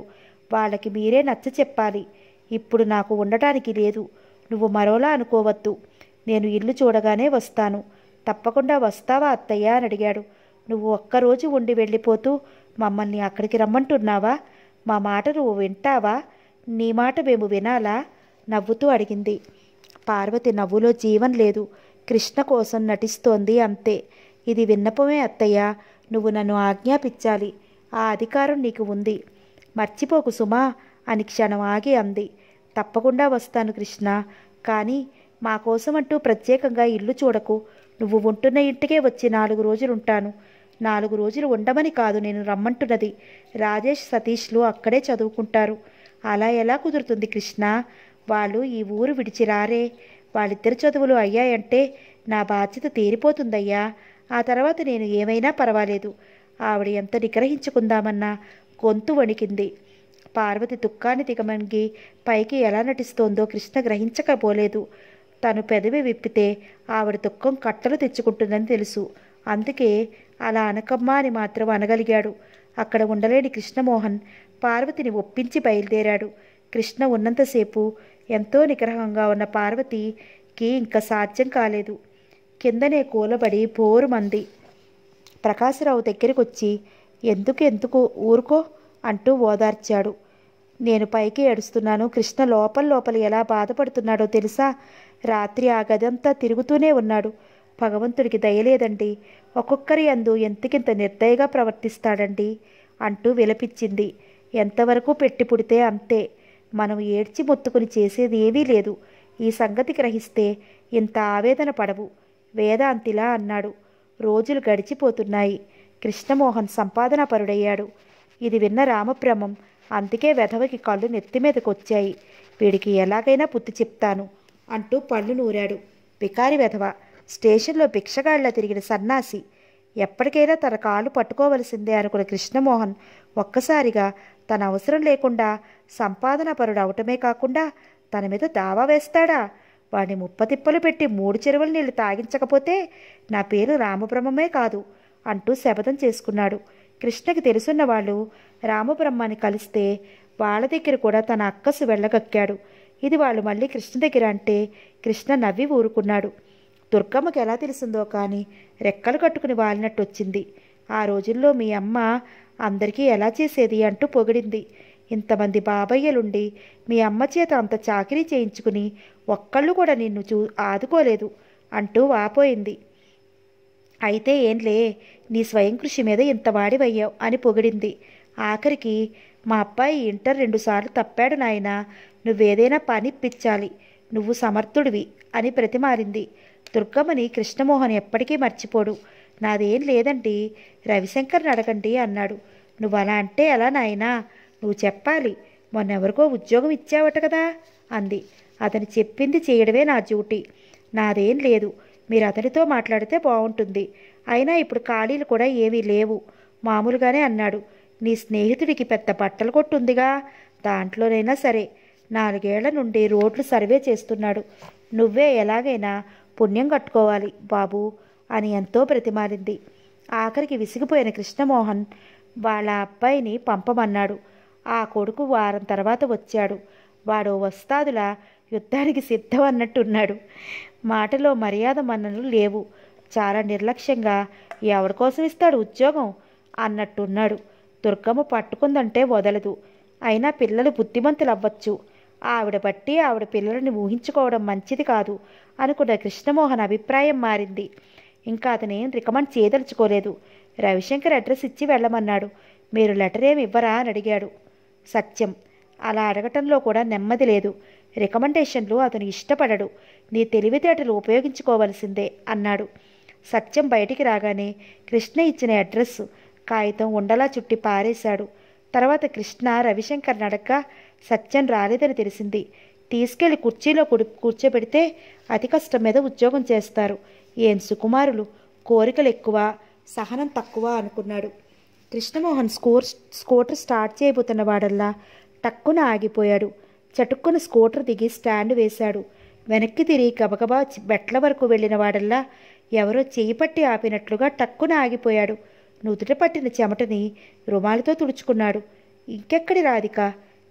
వాళ్ళకి మీరే నచ్చ చెప్పాలి ఇప్పుడు నాకు ఉండటానికి లేదు నువ్వు మరోలా అనుకోవద్దు నేను ఇల్లు చూడగానే వస్తాను తప్పకుండా వస్తావా అత్తయ్య అని అడిగాడు నువ్వు ఒక్కరోజు ఉండి వెళ్ళిపోతూ మమ్మల్ని అక్కడికి రమ్మంటున్నావా మా మాట నువ్వు వింటావా నీ మాట మేము వినాలా నవ్వుతూ అడిగింది పార్వతి నవ్వులో జీవం లేదు కృష్ణ కోసం నటిస్తోంది అంతే ఇది విన్నపమే అత్తయ్య నువ్వు నన్ను ఆజ్ఞాపించాలి ఆ అధికారం నీకు ఉంది మర్చిపోకు సుమా అని క్షణం ఆగి అంది తప్పకుండా వస్తాను కృష్ణ కానీ మా కోసం అంటూ ప్రత్యేకంగా ఇల్లు చూడకు నువ్వు ఉంటున్న ఇంటికే వచ్చి నాలుగు రోజులు ఉంటాను నాలుగు రోజులు ఉండమని కాదు నేను రమ్మంటున్నది రాజేష్ సతీష్లు అక్కడే చదువుకుంటారు అలా ఎలా కుదురుతుంది కృష్ణ వాళ్ళు ఈ ఊరు విడిచి రారే వాళ్ళిద్దరి చదువులు అయ్యాయంటే నా బాధ్యత తీరిపోతుందయ్యా ఆ తర్వాత నేను ఏమైనా పర్వాలేదు ఆవిడ ఎంత నిగ్రహించుకుందామన్నా గొంతు వణికింది పార్వతి దుఃఖాన్ని దిగమంగి పైకి ఎలా నటిస్తోందో కృష్ణ గ్రహించకపోలేదు తను పెదవి విప్పితే ఆవిడ దుఃఖం కట్టలు తెచ్చుకుంటుందని తెలుసు అందుకే అలా అనకమ్మా అని మాత్రం అనగలిగాడు అక్కడ ఉండలేని కృష్ణమోహన్ పార్వతిని ఒప్పించి బయలుదేరాడు కృష్ణ ఉన్నంతసేపు ఎంతో నిగ్రహంగా ఉన్న పార్వతికి ఇంకా సాధ్యం కాలేదు కిందనే కూలబడి పోరుమంది ప్రకాశరావు దగ్గరికి వచ్చి ఎందుకు ఎందుకు ఊరుకో అంటూ ఓదార్చాడు నేను పైకి ఏడుస్తున్నాను కృష్ణ లోపల లోపల ఎలా బాధపడుతున్నాడో తెలుసా రాత్రి ఆ గదంతా తిరుగుతూనే ఉన్నాడు భగవంతుడికి దయలేదండి ఒక్కొక్కరి అందు ఎంతకింత నిర్దయగా ప్రవర్తిస్తాడండి అంటూ విలపించింది ఎంతవరకు పెట్టి పుడితే అంతే మనం ఏడ్చి మొత్తుకుని చేసేది ఏమీ లేదు ఈ సంగతి గ్రహిస్తే ఇంత ఆవేదన పడవు వేదాంతిలా అన్నాడు రోజులు గడిచిపోతున్నాయి కృష్ణమోహన్ సంపాదనాపరుడయ్యాడు ఇది విన్న రామబ్రహ్మం అందుకే వెధవకి కళ్ళు నెత్తి మీదకొచ్చాయి వీడికి ఎలాగైనా పుత్తి చెప్తాను అంటూ పళ్ళు నూరాడు బికారి వెధవ స్టేషన్లో భిక్షగాళ్ళ తిరిగిన సన్నాసి ఎప్పటికైనా తన కాలు పట్టుకోవలసిందే అనుకున్న కృష్ణమోహన్ ఒక్కసారిగా తన అవసరం లేకుండా సంపాదన పరుడు అవటమే కాకుండా తన మీద దావా వేస్తాడా వాడిని ముప్పతిప్పలు పెట్టి మూడు చెరువుల నీళ్లు తాగించకపోతే నా పేరు రామబ్రహ్మమే కాదు అంటూ శపథం చేసుకున్నాడు కృష్ణకి తెలుసున్న వాళ్ళు రామబ్రహ్మాన్ని కలిస్తే వాళ్ళ దగ్గర కూడా తన అక్కసు వెళ్ళగక్కాడు ఇది వాళ్ళు మళ్ళీ కృష్ణ దగ్గర అంటే కృష్ణ నవ్వి ఊరుకున్నాడు దుర్గమ్మకి ఎలా తెలిసిందో కానీ రెక్కలు కట్టుకుని వాలినట్టు వచ్చింది ఆ రోజుల్లో మీ అమ్మ అందరికీ ఎలా చేసేది అంటూ పొగిడింది ఇంతమంది బాబయ్యలుండి మీ అమ్మ చేత అంత చాకిరీ చేయించుకుని ఒక్కళ్ళు కూడా నిన్ను చూ ఆదుకోలేదు అంటూ వాపోయింది అయితే ఏంలే నీ స్వయం కృషి మీద ఇంత వాడివయ్యావు అని పొగిడింది ఆఖరికి మా అబ్బాయి ఇంటర్ రెండుసార్లు తప్పాడు నాయనా నువ్వేదైనా పని ఇప్పించాలి నువ్వు సమర్థుడివి అని ప్రతిమారింది దుర్గమ్మని కృష్ణమోహన్ ఎప్పటికీ మర్చిపోడు నాదేం లేదండి రవిశంకర్ని అడగండి అన్నాడు నువ్వు అలా అంటే ఎలా నాయనా నువ్వు చెప్పాలి మొన్నెవరికో ఉద్యోగం ఇచ్చావట కదా అంది అతను చెప్పింది చేయడమే నా డ్యూటీ నాదేం లేదు మీరు అతనితో మాట్లాడితే బాగుంటుంది అయినా ఇప్పుడు ఖాళీలు కూడా ఏమీ లేవు మామూలుగానే అన్నాడు నీ స్నేహితుడికి పెద్ద బట్టలు కొట్టుందిగా దాంట్లోనైనా సరే నాలుగేళ్ల నుండి రోడ్లు సర్వే చేస్తున్నాడు నువ్వే ఎలాగైనా పుణ్యం కట్టుకోవాలి బాబు అని ఎంతో ప్రతిమారింది ఆఖరికి విసిగిపోయిన కృష్ణమోహన్ వాళ్ళ అబ్బాయిని పంపమన్నాడు ఆ కొడుకు వారం తర్వాత వచ్చాడు వాడు వస్తాదులా యుద్ధానికి సిద్ధం అన్నట్టున్నాడు మాటలో మర్యాద మన్ననలు లేవు చాలా నిర్లక్ష్యంగా ఎవరి కోసం ఇస్తాడు ఉద్యోగం అన్నట్టున్నాడు దుర్గమ్మ పట్టుకుందంటే వదలదు అయినా పిల్లలు బుద్ధిమంతులు అవ్వచ్చు ఆవిడ బట్టి ఆవిడ పిల్లలని ఊహించుకోవడం మంచిది కాదు అనుకున్న కృష్ణమోహన్ అభిప్రాయం మారింది ఇంకా అతనేం రికమెండ్ చేయదలుచుకోలేదు రవిశంకర్ అడ్రస్ ఇచ్చి వెళ్ళమన్నాడు మీరు లెటర్ ఏమి ఇవ్వరా అని అడిగాడు సత్యం అలా అడగటంలో కూడా నెమ్మది లేదు రికమెండేషన్లు అతను ఇష్టపడడు నీ తెలివితేటలు ఉపయోగించుకోవలసిందే అన్నాడు సత్యం బయటికి రాగానే కృష్ణ ఇచ్చిన అడ్రస్ కాగితం ఉండలా చుట్టి పారేశాడు తర్వాత కృష్ణ రవిశంకర్ నడక సత్యం రాలేదని తెలిసింది తీసుకెళ్లి కుర్చీలో కుడి కూర్చోబెడితే అతి కష్టం మీద ఉద్యోగం చేస్తారు ఏం సుకుమారులు కోరికలు ఎక్కువ సహనం తక్కువ అనుకున్నాడు కృష్ణమోహన్ స్కోర్ స్కూటర్ స్టార్ట్ చేయబోతున్న వాడల్లా టక్కున ఆగిపోయాడు చటుక్కున స్కూటర్ దిగి స్టాండ్ వేశాడు వెనక్కి తిరిగి గబగబా చి- మెట్ల వరకు వెళ్ళిన వాడల్లా ఎవరో చెయ్యి పట్టి ఆపినట్లుగా టక్కున ఆగిపోయాడు నుదుట పట్టిన చెమటని రుమాలతో తుడుచుకున్నాడు ఇంకెక్కడి రాధిక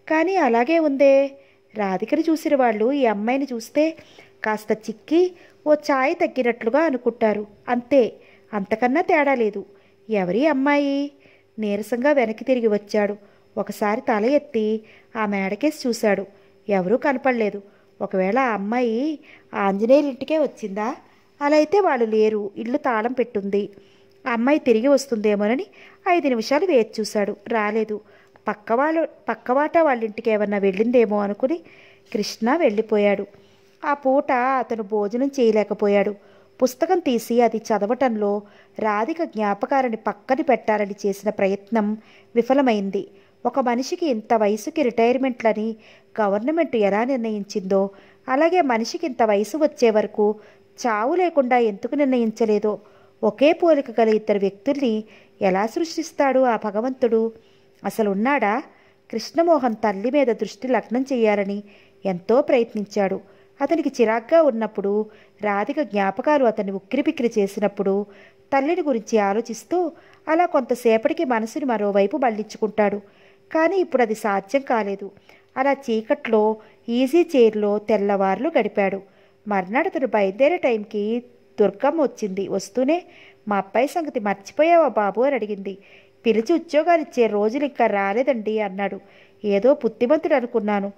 కానీ అలాగే ఉందే రాధికని చూసిన వాళ్ళు ఈ అమ్మాయిని చూస్తే కాస్త చిక్కి ఓ ఛాయ్ తగ్గినట్లుగా అనుకుంటారు అంతే అంతకన్నా తేడా లేదు ఎవరి అమ్మాయి నీరసంగా వెనక్కి తిరిగి వచ్చాడు ఒకసారి తల ఎత్తి ఆ మేడకేసి చూశాడు ఎవరూ కనపడలేదు ఒకవేళ ఆ అమ్మాయి ఆంజనేయుల ఇంటికే వచ్చిందా అలా అయితే వాళ్ళు లేరు ఇల్లు తాళం పెట్టుంది ఆ అమ్మాయి తిరిగి వస్తుందేమోనని ఐదు నిమిషాలు వేచి చూశాడు రాలేదు పక్క వాళ్ళు పక్కవాట వాళ్ళ ఇంటికి ఏమన్నా వెళ్ళిందేమో అనుకుని కృష్ణ వెళ్ళిపోయాడు ఆ పూట అతను భోజనం చేయలేకపోయాడు పుస్తకం తీసి అది చదవటంలో రాధిక జ్ఞాపకాలని పక్కన పెట్టాలని చేసిన ప్రయత్నం విఫలమైంది ఒక మనిషికి ఇంత వయసుకి రిటైర్మెంట్లని గవర్నమెంట్ ఎలా నిర్ణయించిందో అలాగే మనిషికి ఇంత వయసు వచ్చే వరకు చావు లేకుండా ఎందుకు నిర్ణయించలేదో ఒకే పోలిక గల ఇద్దరు వ్యక్తుల్ని ఎలా సృష్టిస్తాడు ఆ భగవంతుడు అసలు ఉన్నాడా కృష్ణమోహన్ తల్లి మీద దృష్టి లగ్నం చేయాలని ఎంతో ప్రయత్నించాడు అతనికి చిరాగ్గా ఉన్నప్పుడు రాధిక జ్ఞాపకాలు అతన్ని ఉక్కిరిపిక్కిరి చేసినప్పుడు తల్లిని గురించి ఆలోచిస్తూ అలా కొంతసేపటికి మనసుని మరోవైపు మళ్లించుకుంటాడు కానీ ఇప్పుడు అది సాధ్యం కాలేదు అలా చీకట్లో ఈజీ చైర్లో తెల్లవార్లు గడిపాడు మర్నాడు అతను బయలుదేరే టైంకి దుర్గమ్మ వచ్చింది వస్తూనే మా అబ్బాయి సంగతి మర్చిపోయావా బాబు అని అడిగింది పిలిచి ఉద్యోగాలు ఇచ్చే రోజులు ఇంకా రాలేదండి అన్నాడు ఏదో బుద్ధిమంతుడు అనుకున్నాను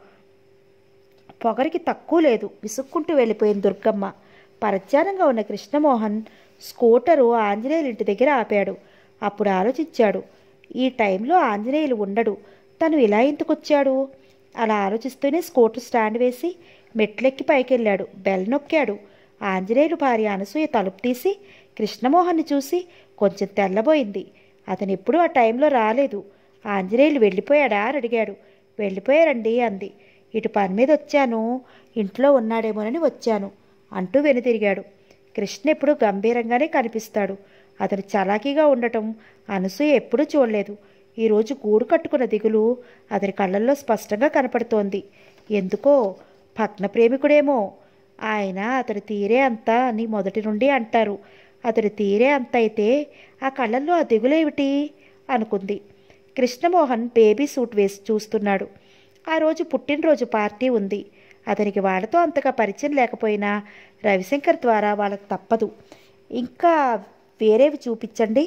పొగరికి తక్కువ లేదు విసుక్కుంటూ వెళ్ళిపోయింది దుర్గమ్మ పరధ్యానంగా ఉన్న కృష్ణమోహన్ స్కూటరు ఆంజనేయుల ఇంటి దగ్గర ఆపాడు అప్పుడు ఆలోచించాడు ఈ టైంలో ఆంజనేయులు ఉండడు తను ఇలా ఎందుకొచ్చాడు అలా ఆలోచిస్తూనే స్కూటర్ స్టాండ్ వేసి మెట్లెక్కి పైకెళ్ళాడు బెల్ నొక్కాడు ఆంజనేయులు భార్య అనసూయ తలుపు తీసి కృష్ణమోహన్ని చూసి కొంచెం తెల్లబోయింది అతను ఎప్పుడూ ఆ టైంలో రాలేదు ఆంజనేయులు వెళ్ళిపోయాడా అని అడిగాడు వెళ్ళిపోయారండి అంది ఇటు పని మీద వచ్చాను ఇంట్లో ఉన్నాడేమోనని వచ్చాను అంటూ వెనుతిరిగాడు కృష్ణ ఎప్పుడూ గంభీరంగానే కనిపిస్తాడు అతను చలాకీగా ఉండటం అనసూయ ఎప్పుడూ చూడలేదు ఈరోజు గూడు కట్టుకున్న దిగులు అతని కళ్ళల్లో స్పష్టంగా కనపడుతోంది ఎందుకో భగ్న ప్రేమికుడేమో ఆయన అతని తీరే అంత అని మొదటి నుండి అంటారు అతని తీరే అంత అయితే ఆ కళ్ళల్లో ఆ దిగులేమిటి అనుకుంది కృష్ణమోహన్ బేబీ సూట్ వేసి చూస్తున్నాడు ఆ రోజు పుట్టినరోజు పార్టీ ఉంది అతనికి వాళ్ళతో అంతగా పరిచయం లేకపోయినా రవిశంకర్ ద్వారా వాళ్ళకు తప్పదు ఇంకా వేరేవి చూపించండి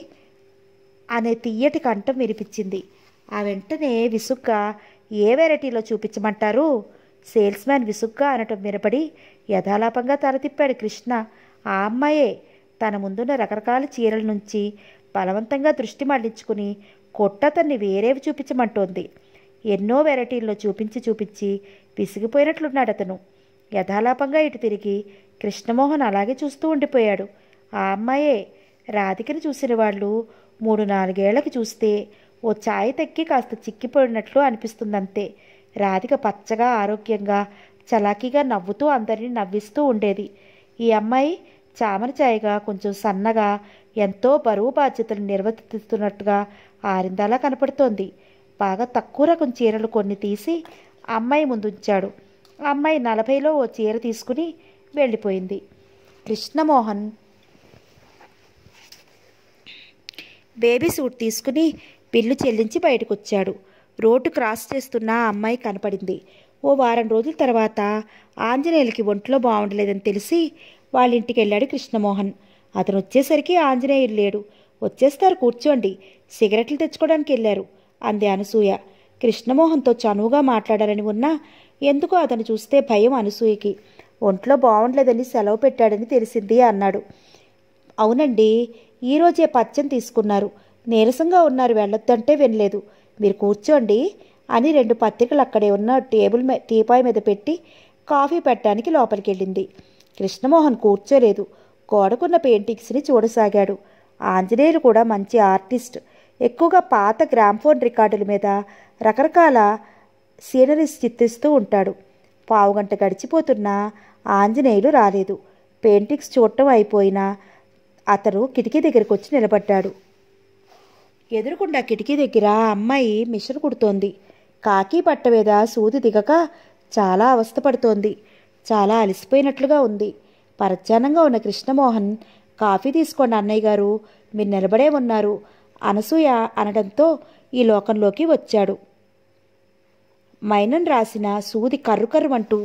అనే తీయటి కంఠం వినిపించింది ఆ వెంటనే విసుగ్గా ఏ వెరైటీలో చూపించమంటారు సేల్స్ మ్యాన్ విసుగ్గా అనటం వినపడి యథాలాపంగా తల తిప్పాడు కృష్ణ ఆ అమ్మాయే తన ముందున్న రకరకాల చీరల నుంచి బలవంతంగా దృష్టి మళ్లించుకుని కొట్టతన్ని వేరేవి చూపించమంటోంది ఎన్నో వెరైటీల్లో చూపించి చూపించి విసిగిపోయినట్లున్నాడు అతను యథాలాపంగా ఇటు తిరిగి కృష్ణమోహన్ అలాగే చూస్తూ ఉండిపోయాడు ఆ అమ్మాయే రాధికని చూసిన వాళ్ళు మూడు నాలుగేళ్లకి చూస్తే ఓ ఛాయ్ తక్కి కాస్త చిక్కిపోయినట్లు అనిపిస్తుందంతే రాధిక పచ్చగా ఆరోగ్యంగా చలాకీగా నవ్వుతూ అందరినీ నవ్విస్తూ ఉండేది ఈ అమ్మాయి చామన ఛాయగా కొంచెం సన్నగా ఎంతో బరువు బాధ్యతలు నిర్వర్తిస్తున్నట్టుగా ఆరిందాలా కనపడుతోంది బాగా తక్కువ రకం చీరలు కొన్ని తీసి ఆ అమ్మాయి ముందుంచాడు ఆ అమ్మాయి నలభైలో ఓ చీర తీసుకుని వెళ్ళిపోయింది కృష్ణమోహన్ బేబీ సూట్ తీసుకుని బిల్లు చెల్లించి బయటకు వచ్చాడు రోడ్డు క్రాస్ చేస్తున్న ఆ అమ్మాయి కనపడింది ఓ వారం రోజుల తర్వాత ఆంజనేయులకి ఒంట్లో బాగుండలేదని తెలిసి వాళ్ళ ఇంటికి వెళ్ళాడు కృష్ణమోహన్ అతను వచ్చేసరికి ఆంజనేయులు లేడు వచ్చేస్తారు కూర్చోండి సిగరెట్లు తెచ్చుకోవడానికి వెళ్ళారు అంది అనసూయ కృష్ణమోహన్తో చనువుగా మాట్లాడాలని ఉన్నా ఎందుకో అతను చూస్తే భయం అనసూయకి ఒంట్లో బాగుండలేదని సెలవు పెట్టాడని తెలిసింది అన్నాడు అవునండి ఈరోజే పచ్చని తీసుకున్నారు నీరసంగా ఉన్నారు వెళ్ళొద్దంటే వినలేదు మీరు కూర్చోండి అని రెండు పత్రికలు అక్కడే ఉన్న టేబుల్ మే టీపాయ్ మీద పెట్టి కాఫీ పెట్టడానికి లోపలికి వెళ్ళింది కృష్ణమోహన్ కూర్చోలేదు గోడకున్న పెయింటింగ్స్ని చూడసాగాడు ఆంజనేయులు కూడా మంచి ఆర్టిస్ట్ ఎక్కువగా పాత గ్రామ్ఫోన్ రికార్డుల మీద రకరకాల సీనరీస్ చిత్రిస్తూ ఉంటాడు పావుగంట గడిచిపోతున్నా ఆంజనేయులు రాలేదు పెయింటింగ్స్ చూడటం అయిపోయినా అతను కిటికీ దగ్గరికి వచ్చి నిలబడ్డాడు ఎదురుకుండా కిటికీ దగ్గర అమ్మాయి మిషన్ కుడుతోంది కాకి పట్ట మీద సూది దిగక చాలా అవస్థపడుతోంది చాలా అలసిపోయినట్లుగా ఉంది పరధ్యానంగా ఉన్న కృష్ణమోహన్ కాఫీ తీసుకోండి అన్నయ్య గారు మీరు నిలబడే ఉన్నారు అనసూయ అనడంతో ఈ లోకంలోకి వచ్చాడు మైనన్ రాసిన సూది కర్రు కర్రుమంటూ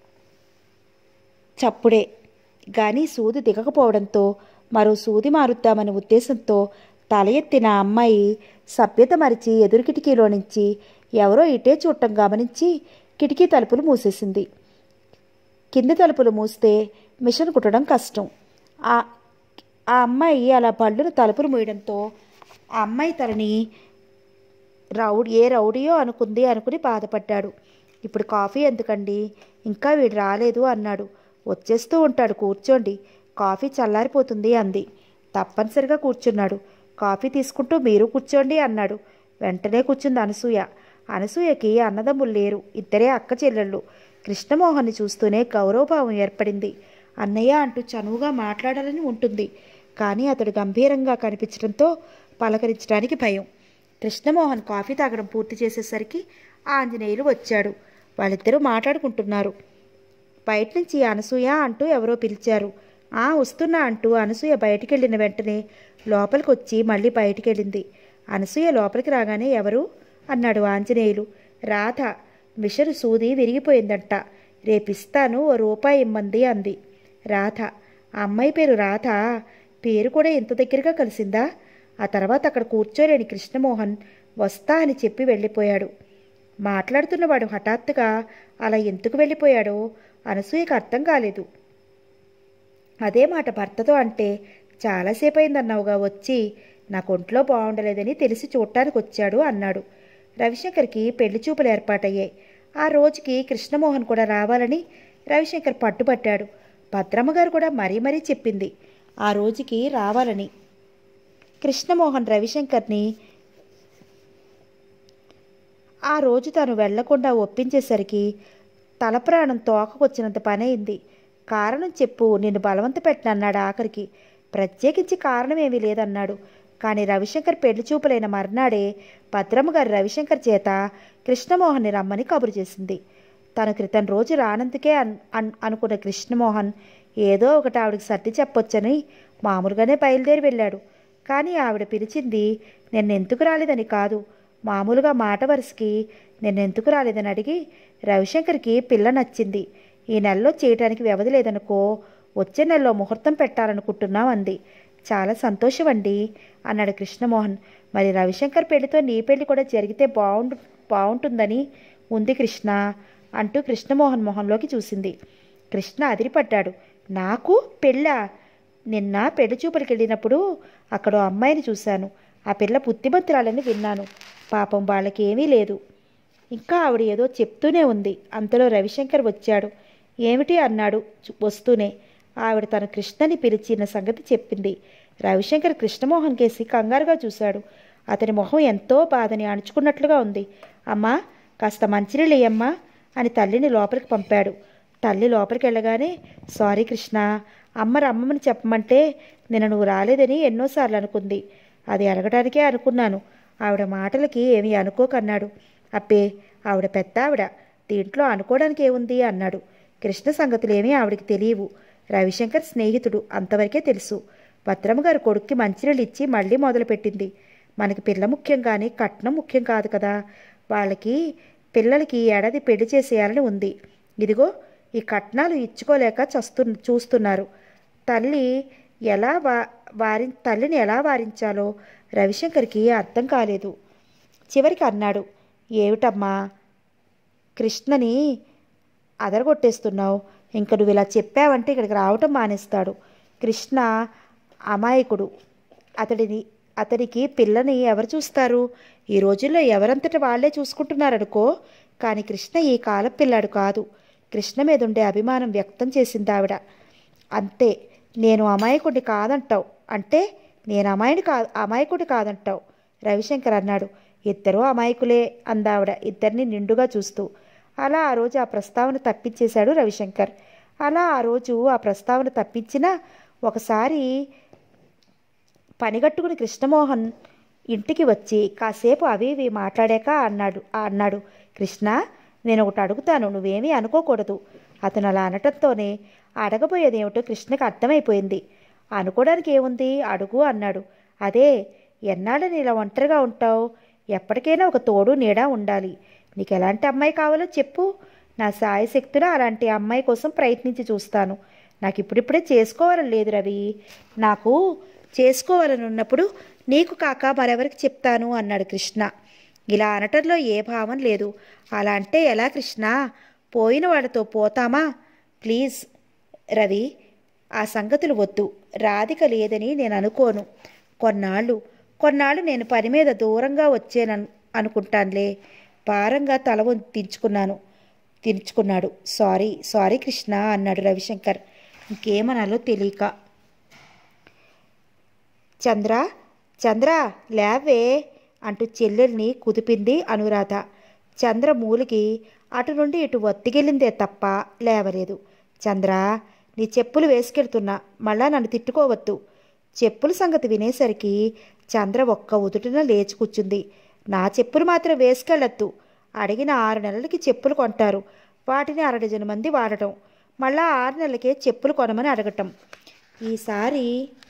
చప్పుడే గాని సూది దిగకపోవడంతో మరో సూది మారుద్దామనే ఉద్దేశంతో తల ఎత్తిన అమ్మాయి సభ్యత మరిచి ఎదురు కిటికీలో నుంచి ఎవరో ఇటే చూడటం గమనించి కిటికీ తలుపులు మూసేసింది కింది తలుపులు మూస్తే మిషన్ కుట్టడం కష్టం ఆ ఆ అమ్మాయి అలా పళ్ళును తలుపులు మూయడంతో ఆ అమ్మాయి తనని రౌడీ ఏ రౌడీయో అనుకుంది అనుకుని బాధపడ్డాడు ఇప్పుడు కాఫీ ఎందుకండి ఇంకా వీడు రాలేదు అన్నాడు వచ్చేస్తూ ఉంటాడు కూర్చోండి కాఫీ చల్లారిపోతుంది అంది తప్పనిసరిగా కూర్చున్నాడు కాఫీ తీసుకుంటూ మీరు కూర్చోండి అన్నాడు వెంటనే కూర్చుంది అనసూయ అనసూయకి అన్నదమ్ములు లేరు ఇద్దరే అక్క చెల్లెళ్ళు కృష్ణమోహన్ని చూస్తూనే గౌరవభావం ఏర్పడింది అన్నయ్య అంటూ చనువుగా మాట్లాడాలని ఉంటుంది కానీ అతడు గంభీరంగా కనిపించడంతో పలకరించడానికి భయం కృష్ణమోహన్ కాఫీ తాగడం పూర్తి చేసేసరికి ఆంజనేయులు వచ్చాడు వాళ్ళిద్దరూ మాట్లాడుకుంటున్నారు బయట నుంచి అనసూయ అంటూ ఎవరో పిలిచారు ఆ వస్తున్నా అంటూ అనసూయ బయటికి వెళ్ళిన వెంటనే లోపలికి వచ్చి మళ్ళీ బయటికి వెళ్ళింది అనసూయ లోపలికి రాగానే ఎవరు అన్నాడు ఆంజనేయులు రాధ మిషన్ సూది విరిగిపోయిందంట రేపిస్తాను ఓ రూపాయి ఇమ్మంది అంది రాధ ఆ అమ్మాయి పేరు రాధ పేరు కూడా ఇంత దగ్గరగా కలిసిందా ఆ తర్వాత అక్కడ కూర్చోలేని కృష్ణమోహన్ వస్తా అని చెప్పి వెళ్ళిపోయాడు మాట్లాడుతున్నవాడు హఠాత్తుగా అలా ఎందుకు వెళ్ళిపోయాడో అనసూయకు అర్థం కాలేదు అదే మాట భర్తతో అంటే చాలాసేపు అయిందన్నావుగా వచ్చి నా ఒంట్లో బాగుండలేదని తెలిసి చూడటానికి వచ్చాడు అన్నాడు రవిశంకర్కి పెళ్లి చూపులు ఏర్పాటయ్యాయి ఆ రోజుకి కృష్ణమోహన్ కూడా రావాలని రవిశంకర్ పట్టుపట్టాడు భద్రమ్మ గారు కూడా మరీ మరీ చెప్పింది ఆ రోజుకి రావాలని కృష్ణమోహన్ రవిశంకర్ని ఆ రోజు తాను వెళ్లకుండా ఒప్పించేసరికి తల ప్రాణం తోకకొచ్చినంత పని అయింది కారణం చెప్పు నిన్ను బలవంత పెట్టనన్నాడు ఆఖరికి ప్రత్యేకించి కారణం ఏమీ లేదన్నాడు కానీ రవిశంకర్ పెళ్లి చూపులైన మర్నాడే భద్రమ్మ గారు రవిశంకర్ చేత కృష్ణమోహన్ని రమ్మని కబురు చేసింది తను క్రితం రోజు రానందుకే అన్ అన్ అనుకున్న కృష్ణమోహన్ ఏదో ఒకటి ఆవిడకి సర్ది చెప్పొచ్చని మామూలుగానే బయలుదేరి వెళ్ళాడు కానీ ఆవిడ పిలిచింది నిన్నెందుకు రాలేదని కాదు మామూలుగా మాట వరుసకి నిన్నెందుకు రాలేదని అడిగి రవిశంకర్కి పిల్ల నచ్చింది ఈ నెలలో చేయటానికి వ్యవధి లేదనుకో వచ్చే నెలలో ముహూర్తం పెట్టాలనుకుంటున్నాం అంది చాలా సంతోషం అండి అన్నాడు కృష్ణమోహన్ మరి రవిశంకర్ పెళ్లితో నీ పెళ్లి కూడా జరిగితే బాగుండు బాగుంటుందని ఉంది కృష్ణ అంటూ కృష్ణమోహన్ మొహంలోకి చూసింది కృష్ణ అదిరిపడ్డాడు నాకు పెళ్ళా నిన్న పెళ్లి చూపులకు వెళ్ళినప్పుడు అక్కడ ఓ అమ్మాయిని చూశాను ఆ పిల్ల బుద్ధిమంతురాలని విన్నాను పాపం వాళ్ళకి ఏమీ లేదు ఇంకా ఆవిడ ఏదో చెప్తూనే ఉంది అంతలో రవిశంకర్ వచ్చాడు ఏమిటి అన్నాడు చు- వస్తూనే ఆవిడ తన కృష్ణని పిలిచిన సంగతి చెప్పింది రవిశంకర్ కృష్ణమోహన్ కేసి కంగారుగా చూశాడు అతని మొహం ఎంతో బాధని అణుచుకున్నట్లుగా ఉంది అమ్మా కాస్త మంచినీళ్ళు ఇయ్యమ్మా అని తల్లిని లోపలికి పంపాడు తల్లి లోపలికి వెళ్ళగానే సారీ కృష్ణ అమ్మ రమ్మని చెప్పమంటే నిన్న నువ్వు రాలేదని ఎన్నోసార్లు అనుకుంది అది అడగడానికే అనుకున్నాను ఆవిడ మాటలకి ఏమీ అనుకోకన్నాడు అబ్బే ఆవిడ పెద్ద ఆవిడ దీంట్లో అనుకోవడానికి ఏముంది అన్నాడు కృష్ణ సంగతులు ఏమీ ఆవిడకి తెలియవు రవిశంకర్ స్నేహితుడు అంతవరకే తెలుసు భద్రమ్మ గారు కొడుక్కి మంచినీళ్ళు ఇచ్చి మళ్ళీ మొదలుపెట్టింది మనకి పిల్ల ముఖ్యం కానీ కట్నం ముఖ్యం కాదు కదా వాళ్ళకి పిల్లలకి ఈ ఏడాది పెళ్లి చేసేయాలని ఉంది ఇదిగో ఈ కట్నాలు ఇచ్చుకోలేక చస్తు చూస్తున్నారు తల్లి ఎలా వా వారి తల్లిని ఎలా వారించాలో రవిశంకర్కి అర్థం కాలేదు చివరికి అన్నాడు ఏమిటమ్మా కృష్ణని అదరగొట్టేస్తున్నావు ఇంక నువ్వు ఇలా చెప్పావంటే ఇక్కడికి రావటం మానేస్తాడు కృష్ణ అమాయకుడు అతడిని అతనికి పిల్లని ఎవరు చూస్తారు ఈ రోజుల్లో ఎవరంతట వాళ్ళే చూసుకుంటున్నారనుకో కానీ కృష్ణ ఈ కాలం పిల్లాడు కాదు కృష్ణ మీద ఉండే అభిమానం వ్యక్తం చేసింది ఆవిడ అంతే నేను అమాయకుడిని కాదంటావు అంటే నేను అమాయని కా అమాయకుడి కాదంటావు రవిశంకర్ అన్నాడు ఇద్దరూ అమాయకులే అందావిడ ఇద్దరిని నిండుగా చూస్తూ అలా ఆ రోజు ఆ ప్రస్తావన తప్పించేశాడు రవిశంకర్ అలా ఆ రోజు ఆ ప్రస్తావన తప్పించినా ఒకసారి పనిగట్టుకుని కృష్ణమోహన్ ఇంటికి వచ్చి కాసేపు అవి ఇవి మాట్లాడాక అన్నాడు ఆ అన్నాడు కృష్ణ నేను ఒకటి అడుగుతాను నువ్వేమీ అనుకోకూడదు అతను అలా అనటంతోనే అడగబోయేది ఏమిటో కృష్ణకి అర్థమైపోయింది అనుకోవడానికి ఏముంది అడుగు అన్నాడు అదే ఎన్నాళ్ళని ఇలా ఒంటరిగా ఉంటావు ఎప్పటికైనా ఒక తోడు నీడ ఉండాలి నీకు ఎలాంటి అమ్మాయి కావాలో చెప్పు నా సాయశక్తున అలాంటి అమ్మాయి కోసం ప్రయత్నించి చూస్తాను నాకు ఇప్పుడిప్పుడే చేసుకోవాలని లేదు రవి నాకు చేసుకోవాలని ఉన్నప్పుడు నీకు కాక మరెవరికి చెప్తాను అన్నాడు కృష్ణ ఇలా అనటంలో ఏ భావం లేదు అలా అంటే ఎలా కృష్ణ పోయిన వాళ్ళతో పోతామా ప్లీజ్ రవి ఆ సంగతులు వద్దు రాధిక లేదని నేను అనుకోను కొన్నాళ్ళు కొన్నాళ్ళు నేను పని మీద దూరంగా వచ్చేనను అనుకుంటానులే భారంగా తల వంచి దించుకున్నాను దించుకున్నాడు సారీ సారీ కృష్ణ అన్నాడు రవిశంకర్ ఇంకేమనాలో తెలియక చంద్ర చంద్ర లేవే అంటూ చెల్లెల్ని కుదిపింది అనురాధ చంద్ర మూలికి అటు నుండి ఇటు ఒత్తికెళ్ళిందే తప్ప లేవలేదు చంద్ర నీ చెప్పులు వేసుకెళ్తున్నా మళ్ళా నన్ను తిట్టుకోవద్దు చెప్పుల సంగతి వినేసరికి చంద్ర ఒక్క ఉదుటిన లేచి కూర్చుంది నా చెప్పులు మాత్రం వేసుకెళ్ళొద్దు అడిగిన ఆరు నెలలకి చెప్పులు కొంటారు వాటిని అర డజన్ మంది వాడటం మళ్ళా ఆరు నెలలకే చెప్పులు కొనమని అడగటం ఈసారి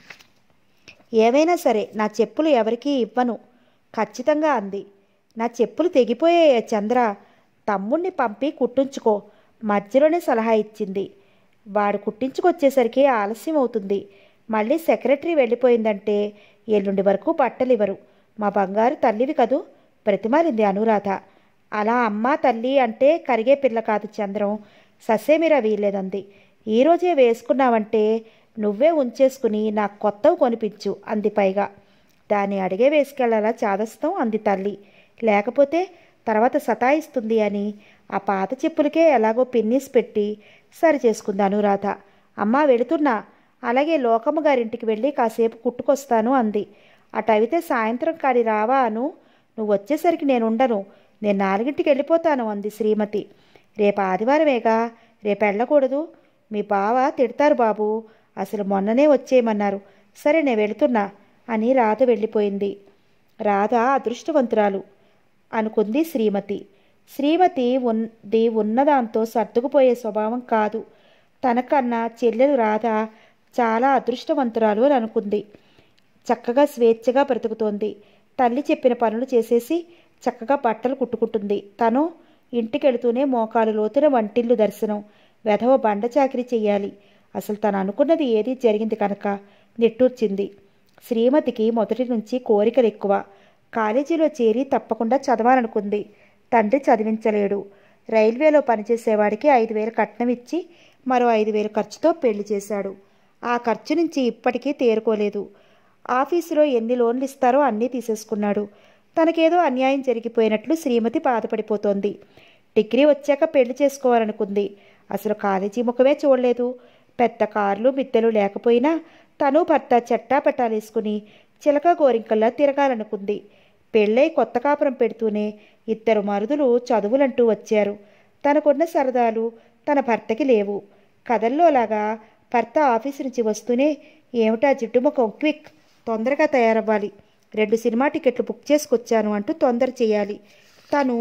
ఏవైనా సరే నా చెప్పులు ఎవరికీ ఇవ్వను ఖచ్చితంగా అంది నా చెప్పులు తెగిపోయాయే చంద్ర తమ్ముణ్ణి పంపి కుట్టించుకో మధ్యలోనే సలహా ఇచ్చింది వాడు కుట్టించుకొచ్చేసరికి ఆలస్యం అవుతుంది మళ్ళీ సెక్రటరీ వెళ్ళిపోయిందంటే ఎల్లుండి వరకు బట్టలు ఇవ్వరు మా బంగారు తల్లివి కదూ ప్రతిమాలింది అనురాధ అలా అమ్మ తల్లి అంటే కరిగే పిల్ల కాదు చంద్రం ససేమిరా వీల్లేదంది ఈరోజే వేసుకున్నావంటే నువ్వే ఉంచేసుకుని నాకు కొత్తవి కొనిపించు అంది పైగా దాన్ని అడిగే వేసుకెళ్లాలా చాదస్తం అంది తల్లి లేకపోతే తర్వాత సతాయిస్తుంది అని ఆ పాత చెప్పులకే ఎలాగో పిన్నిస్ పెట్టి సరి చేసుకుంది అనురాధ అమ్మా వెళుతున్నా అలాగే లోకమ్మ గారింటికి వెళ్ళి కాసేపు కుట్టుకొస్తాను అంది అటవితే సాయంత్రం కాడి రావా అను నువ్వు వచ్చేసరికి నేను ఉండను నేను నాలుగింటికి వెళ్ళిపోతాను అంది శ్రీమతి రేపు ఆదివారమేగా రేపు వెళ్ళకూడదు మీ బావ తిడతారు బాబు అసలు మొన్ననే వచ్చేయమన్నారు సరే నేను వెళుతున్నా అని రాధ వెళ్ళిపోయింది రాధ అదృష్టవంతురాలు అనుకుంది శ్రీమతి శ్రీమతి ఉంది ఉన్నదాంతో సర్దుకుపోయే స్వభావం కాదు తనకన్నా చెల్లెలు రాధ చాలా అదృష్టవంతురాలు అని అనుకుంది చక్కగా స్వేచ్ఛగా బ్రతుకుతోంది తల్లి చెప్పిన పనులు చేసేసి చక్కగా బట్టలు కుట్టుకుంటుంది తను ఇంటికెళుతూనే మోకాలు లోతున వంటిల్లు దర్శనం వెధవ బండ చాకరీ చెయ్యాలి అసలు తను అనుకున్నది ఏది జరిగింది కనుక నిట్టూర్చింది శ్రీమతికి మొదటి నుంచి కోరికలు ఎక్కువ కాలేజీలో చేరి తప్పకుండా చదవాలనుకుంది తండ్రి చదివించలేడు రైల్వేలో పనిచేసేవాడికి ఐదు వేలు కట్నం ఇచ్చి మరో ఐదు వేలు ఖర్చుతో పెళ్లి చేశాడు ఆ ఖర్చు నుంచి ఇప్పటికీ తేరుకోలేదు ఆఫీసులో ఎన్ని లోన్లు ఇస్తారో అన్నీ తీసేసుకున్నాడు తనకేదో అన్యాయం జరిగిపోయినట్లు శ్రీమతి బాధపడిపోతోంది డిగ్రీ వచ్చాక పెళ్లి చేసుకోవాలనుకుంది అసలు కాలేజీ ముఖమే చూడలేదు పెద్ద కార్లు మిద్దెలు లేకపోయినా తను భర్త చట్టా పెట్టాలేసుకుని చిలక గోరింకల్లా తిరగాలనుకుంది పెళ్ళై కొత్త కాపురం పెడుతూనే ఇద్దరు మరుదులు చదువులంటూ వచ్చారు తనకున్న సరదాలు తన భర్తకి లేవు కథల్లోలాగా భర్త ఆఫీసు నుంచి వస్తూనే ఏమిటా జిడ్డు ముఖం క్విక్ తొందరగా తయారవ్వాలి రెండు సినిమా టికెట్లు బుక్ చేసుకొచ్చాను అంటూ తొందర చేయాలి తను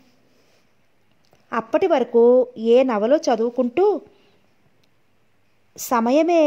అప్పటి వరకు ఏ నవలో చదువుకుంటూ సమయమే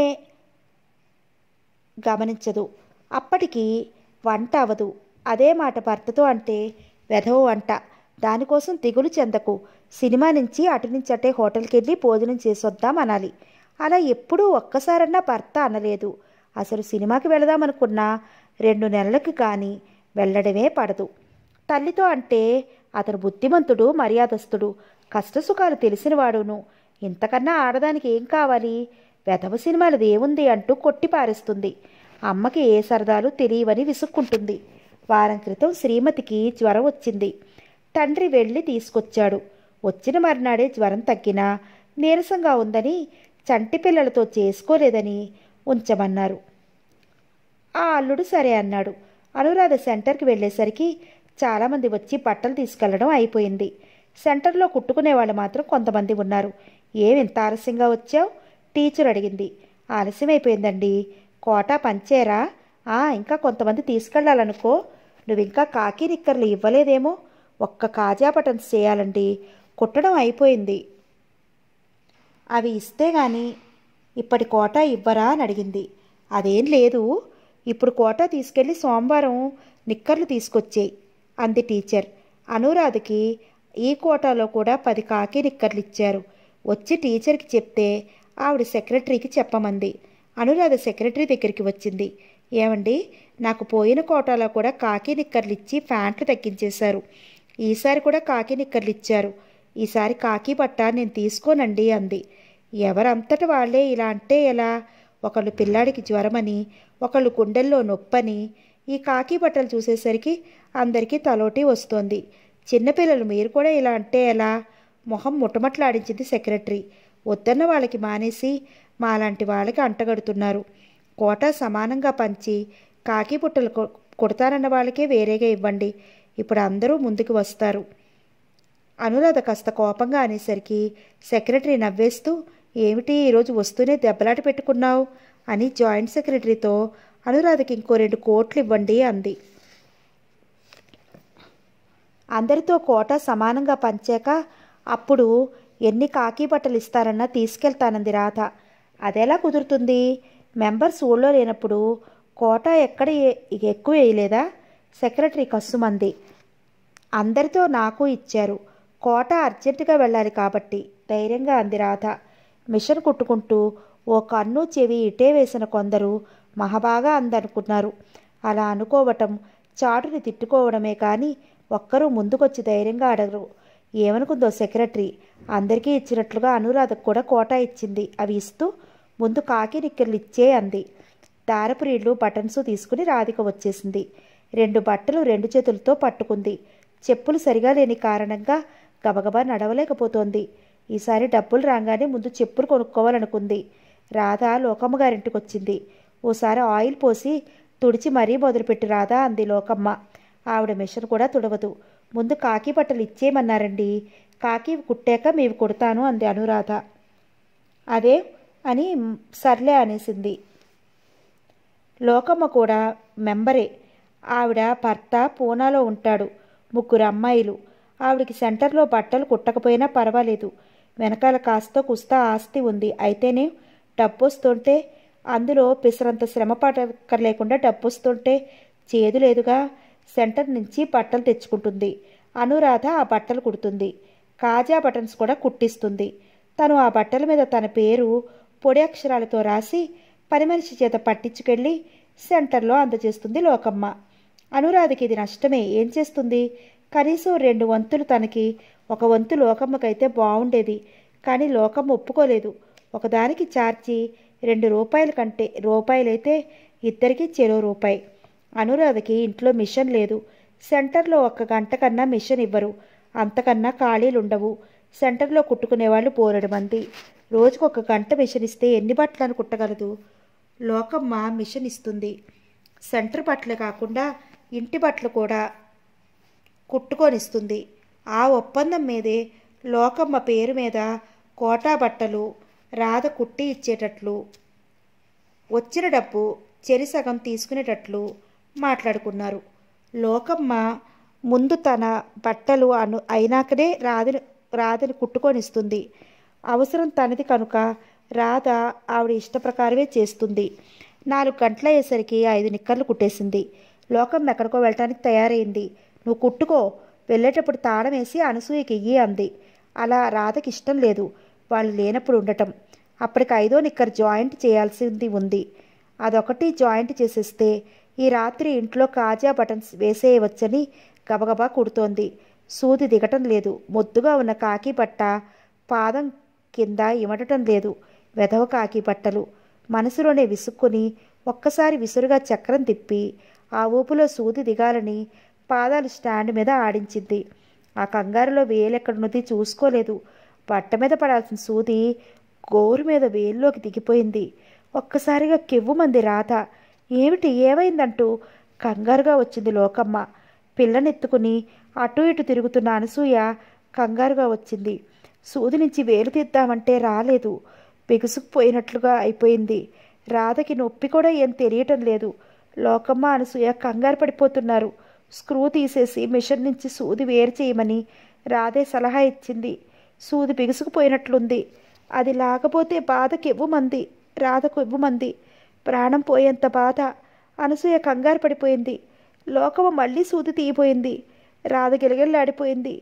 గమనించదు అప్పటికి వంట అవదు అదే మాట భర్తతో అంటే వెధవ వంట దానికోసం దిగులు చెందకు సినిమా నుంచి అటు నుంచి అటే హోటల్కి వెళ్ళి భోజనం చేసొద్దాం అనాలి అలా ఎప్పుడూ ఒక్కసారన్నా భర్త అనలేదు అసలు సినిమాకి వెళదామనుకున్నా రెండు నెలలకు కానీ వెళ్ళడమే పడదు తల్లితో అంటే అతను బుద్ధిమంతుడు మర్యాదస్తుడు కష్టసుఖాలు తెలిసినవాడును ఇంతకన్నా ఆడదానికి ఏం కావాలి వెధవ సినిమాలది ఏముంది అంటూ కొట్టి పారేస్తుంది అమ్మకి ఏ సరదాలు తెలియవని విసుక్కుంటుంది వారం క్రితం శ్రీమతికి జ్వరం వచ్చింది తండ్రి వెళ్ళి తీసుకొచ్చాడు వచ్చిన మర్నాడే జ్వరం తగ్గినా నీరసంగా ఉందని చంటి పిల్లలతో చేసుకోలేదని ఉంచమన్నారు ఆ అల్లుడు సరే అన్నాడు అనురాధ సెంటర్కి వెళ్ళేసరికి చాలామంది వచ్చి బట్టలు తీసుకెళ్లడం అయిపోయింది సెంటర్లో కుట్టుకునే వాళ్ళు మాత్రం కొంతమంది ఉన్నారు ఏం ఇంత ఆలస్యంగా వచ్చావు టీచర్ అడిగింది ఆలస్యం అయిపోయిందండి కోటా పంచేరా ఆ ఇంకా కొంతమంది తీసుకెళ్ళాలనుకో నువ్వు ఇంకా కాకి నిక్కర్లు ఇవ్వలేదేమో ఒక్క కాజా బటన్స్ చేయాలండి కుట్టడం అయిపోయింది అవి ఇస్తే గాని ఇప్పటి కోటా ఇవ్వరా అని అడిగింది అదేం లేదు ఇప్పుడు కోటా తీసుకెళ్ళి సోమవారం నిక్కర్లు తీసుకొచ్చేయి అంది టీచర్ అనురాధకి ఈ కోటాలో కూడా పది కాకి నిక్కర్లు ఇచ్చారు వచ్చి టీచర్కి చెప్తే ఆవిడ సెక్రటరీకి చెప్పమంది అనురాధ సెక్రటరీ దగ్గరికి వచ్చింది ఏమండి నాకు పోయిన కోటాలో కూడా కాకి నిక్కర్లు ఇచ్చి ప్యాంట్లు తగ్గించేశారు ఈసారి కూడా కాకి నిక్కర్లు ఇచ్చారు ఈసారి కాకి బట్ట నేను తీసుకోనండి అంది ఎవరంతట వాళ్ళే ఇలా అంటే ఎలా ఒకళ్ళు పిల్లాడికి జ్వరమని ఒకళ్ళు గుండెల్లో నొప్పని ఈ కాకి బట్టలు చూసేసరికి అందరికీ తలోటి వస్తోంది చిన్నపిల్లలు మీరు కూడా ఇలా అంటే ఎలా మొహం ముట్టమట్లాడించింది సెక్రటరీ వద్దన్న వాళ్ళకి మానేసి మాలాంటి వాళ్ళకి అంటగడుతున్నారు కోట సమానంగా పంచి కాకి బుట్టలు కొ- కొడతానన్న వాళ్ళకే వేరేగా ఇవ్వండి ఇప్పుడు అందరూ ముందుకు వస్తారు అనురాధ కాస్త కోపంగా అనేసరికి సెక్రటరీ నవ్వేస్తూ ఏమిటి ఈరోజు వస్తూనే దెబ్బలాట పెట్టుకున్నావు అని జాయింట్ సెక్రటరీతో అనురాధకి ఇంకో రెండు కోట్లు ఇవ్వండి అంది అందరితో కోట సమానంగా పంచాక అప్పుడు ఎన్ని కాకి బట్టలు ఇస్తారన్నా తీసుకెళ్తానంది రాధ అదెలా కుదురుతుంది మెంబర్స్ ఊళ్ళో లేనప్పుడు కోట ఎక్కడ ఏ- ఎక్కువ వేయలేదా సెక్రటరీ కస్సుమంది అందరితో నాకు ఇచ్చారు కోట అర్జెంటుగా వెళ్ళాలి కాబట్టి ధైర్యంగా అంది రాధ మిషన్ కుట్టుకుంటూ ఓ కన్ను చెవి ఇటే వేసిన కొందరు మహాబాగా అందనుకున్నారు అలా అనుకోవటం చాటుని తిట్టుకోవడమే కానీ ఒక్కరూ ముందుకొచ్చి ధైర్యంగా అడగరు ఏమనుకుందో సెక్రటరీ అందరికీ ఇచ్చినట్లుగా అనురాధకు కూడా కోట ఇచ్చింది అవి ఇస్తూ ముందు కాకి నిక్కర్లు ఇచ్చే అంది దారపు రీళ్లు బటన్స్ తీసుకుని రాధిక వచ్చేసింది రెండు బట్టలు రెండు చేతులతో పట్టుకుంది చెప్పులు సరిగా లేని కారణంగా గబగబా నడవలేకపోతోంది ఈసారి డబ్బులు రాగానే ముందు చెప్పులు కొనుక్కోవాలనుకుంది రాధ లోకమ్మ గారింటికి వచ్చింది ఓసారి ఆయిల్ పోసి తుడిచి మరీ మొదలుపెట్టి రాధా అంది లోకమ్మ ఆవిడ మిషన్ కూడా తుడవదు ముందు కాకి బట్టలు ఇచ్చేయమన్నారండి కాకి కుట్టాక మీవి కుడతాను అంది అనురాధ అదే అని సర్లే అనేసింది లోకమ్మ కూడా మెంబరే ఆవిడ భర్త పూనాలో ఉంటాడు ముగ్గురు అమ్మాయిలు ఆవిడికి సెంటర్లో బట్టలు కుట్టకపోయినా పర్వాలేదు వెనకాల కాస్తో కుస్తా ఆస్తి ఉంది అయితేనే డబ్బు వస్తుంటే అందులో పిసరంత శ్రమ పడక్కర్లేకుండా డబ్బు వస్తుంటే చేదు లేదుగా సెంటర్ నుంచి బట్టలు తెచ్చుకుంటుంది అనురాధ ఆ బట్టలు కుడుతుంది కాజా బటన్స్ కూడా కుట్టిస్తుంది తను ఆ బట్టల మీద తన పేరు పొడి అక్షరాలతో రాసి పని మనిషి చేత పట్టించుకెళ్ళి సెంటర్లో అందజేస్తుంది లోకమ్మ అనురాధకి ఇది నష్టమే ఏం చేస్తుంది కనీసం రెండు వంతులు తనకి ఒక వంతు లోకమ్మకైతే బాగుండేది కానీ లోకమ్మ ఒప్పుకోలేదు ఒకదానికి చార్చి రెండు రూపాయల కంటే రూపాయలైతే ఇద్దరికి చెరో రూపాయి అనురాధకి ఇంట్లో మిషన్ లేదు సెంటర్లో ఒక్క గంట కన్నా మిషన్ ఇవ్వరు అంతకన్నా ఖాళీలు ఉండవు సెంటర్లో కుట్టుకునే వాళ్ళు పోరడు మంది రోజుకు ఒక గంట మిషన్ ఇస్తే ఎన్ని బట్టలను కుట్టగలదు లోకమ్మ మిషన్ ఇస్తుంది సెంటర్ బట్టలే కాకుండా ఇంటి బట్టలు కూడా కుట్టుకొనిస్తుంది ఆ ఒప్పందం మీదే లోకమ్మ పేరు మీద కోటా బట్టలు రాధ కుట్టి ఇచ్చేటట్లు వచ్చిన డబ్బు చెరి సగం తీసుకునేటట్లు మాట్లాడుకున్నారు లోకమ్మ ముందు తన బట్టలు అను అయినాకనే రాధని రాధని కుట్టుకొనిస్తుంది అవసరం తనది కనుక రాధ ఆవిడ ఇష్ట ప్రకారమే చేస్తుంది నాలుగు గంటల అయ్యేసరికి ఐదు నిక్కర్లు కుట్టేసింది లోకమ్మ ఎక్కడికో వెళ్ళటానికి తయారైంది నువ్వు కుట్టుకో వెళ్ళేటప్పుడు తాళం వేసి అనసూయకి ఇయ్యి అంది అలా రాధకి ఇష్టం లేదు వాళ్ళు లేనప్పుడు ఉండటం అప్పటికి ఐదో నిక్కర్ జాయింట్ చేయాల్సింది ఉంది అదొకటి జాయింట్ చేసేస్తే ఈ రాత్రి ఇంట్లో కాజా బటన్స్ వేసేయవచ్చని గబగబా కుడుతోంది సూది దిగటం లేదు మొద్దుగా ఉన్న కాకి బట్ట పాదం కింద ఇమటటం లేదు వెధవ కాకి బట్టలు మనసులోనే విసుక్కుని ఒక్కసారి విసురుగా చక్రం తిప్పి ఆ ఊపులో సూది దిగాలని పాదాలు స్టాండ్ మీద ఆడించింది ఆ కంగారులో వేలెక్కడున్నది చూసుకోలేదు బట్ట మీద పడాల్సిన సూది గోరు మీద వేల్లోకి దిగిపోయింది ఒక్కసారిగా కెవ్వుమంది రాధ ఏమిటి ఏమైందంటూ కంగారుగా వచ్చింది లోకమ్మ పిల్లనెత్తుకుని అటు ఇటు తిరుగుతున్న అనసూయ కంగారుగా వచ్చింది సూది నుంచి వేలు తీద్దామంటే రాలేదు బిగుసుకుపోయినట్లుగా అయిపోయింది రాధకి నొప్పి కూడా ఏం తెలియటం లేదు లోకమ్మ అనసూయ కంగారు పడిపోతున్నారు స్క్రూ తీసేసి మిషన్ నుంచి సూది వేరు చేయమని రాధే సలహా ఇచ్చింది సూది బిగుసుకుపోయినట్లుంది అది లాగపోతే బాధకి ఇవ్వమంది రాధకు ఇవ్వమంది ప్రాణం పోయేంత బాధ అనసూయ కంగారు పడిపోయింది లోకమ్మ మళ్ళీ సూది తీయబోయింది రాధ గిలగిల్లాడిపోయింది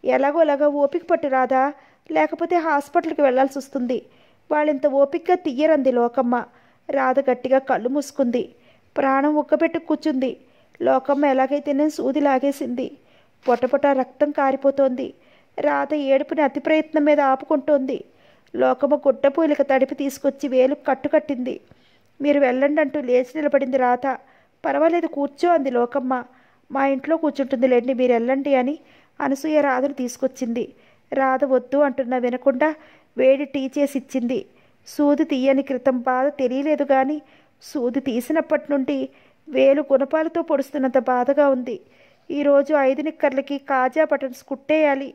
ఎలాగోలాగా ఓపిక పట్టు రాదా లేకపోతే హాస్పిటల్కి వెళ్ళాల్సి వస్తుంది వాళ్ళింత ఓపికగా తీయరంది లోకమ్మ రాధ గట్టిగా కళ్ళు మూసుకుంది ప్రాణం ఉక్కబెట్టి కూర్చుంది లోకమ్మ ఎలాగైతేనే సూది లాగేసింది పొటపొట రక్తం కారిపోతోంది రాధ ఏడుపుని అతి ప్రయత్నం మీద ఆపుకుంటోంది లోకమ్మ గుడ్డపూలిక తడిపి తీసుకొచ్చి వేలు కట్టుకట్టింది మీరు వెళ్ళండి అంటూ లేచి నిలబడింది రాధ పర్వాలేదు కూర్చో అంది లోకమ్మ మా ఇంట్లో కూర్చుంటుంది లేండి మీరు వెళ్ళండి అని అనసూయ రాధను తీసుకొచ్చింది రాధ వద్దు అంటున్నా వినకుండా వేడి టీ చేసి ఇచ్చింది సూది తీయని క్రితం బాధ తెలియలేదు కానీ సూది తీసినప్పటి నుండి వేలు గుణపాలతో పొడుస్తున్నంత బాధగా ఉంది ఈరోజు ఐదు నిక్కర్లకి కాజా బటన్స్ కుట్టేయాలి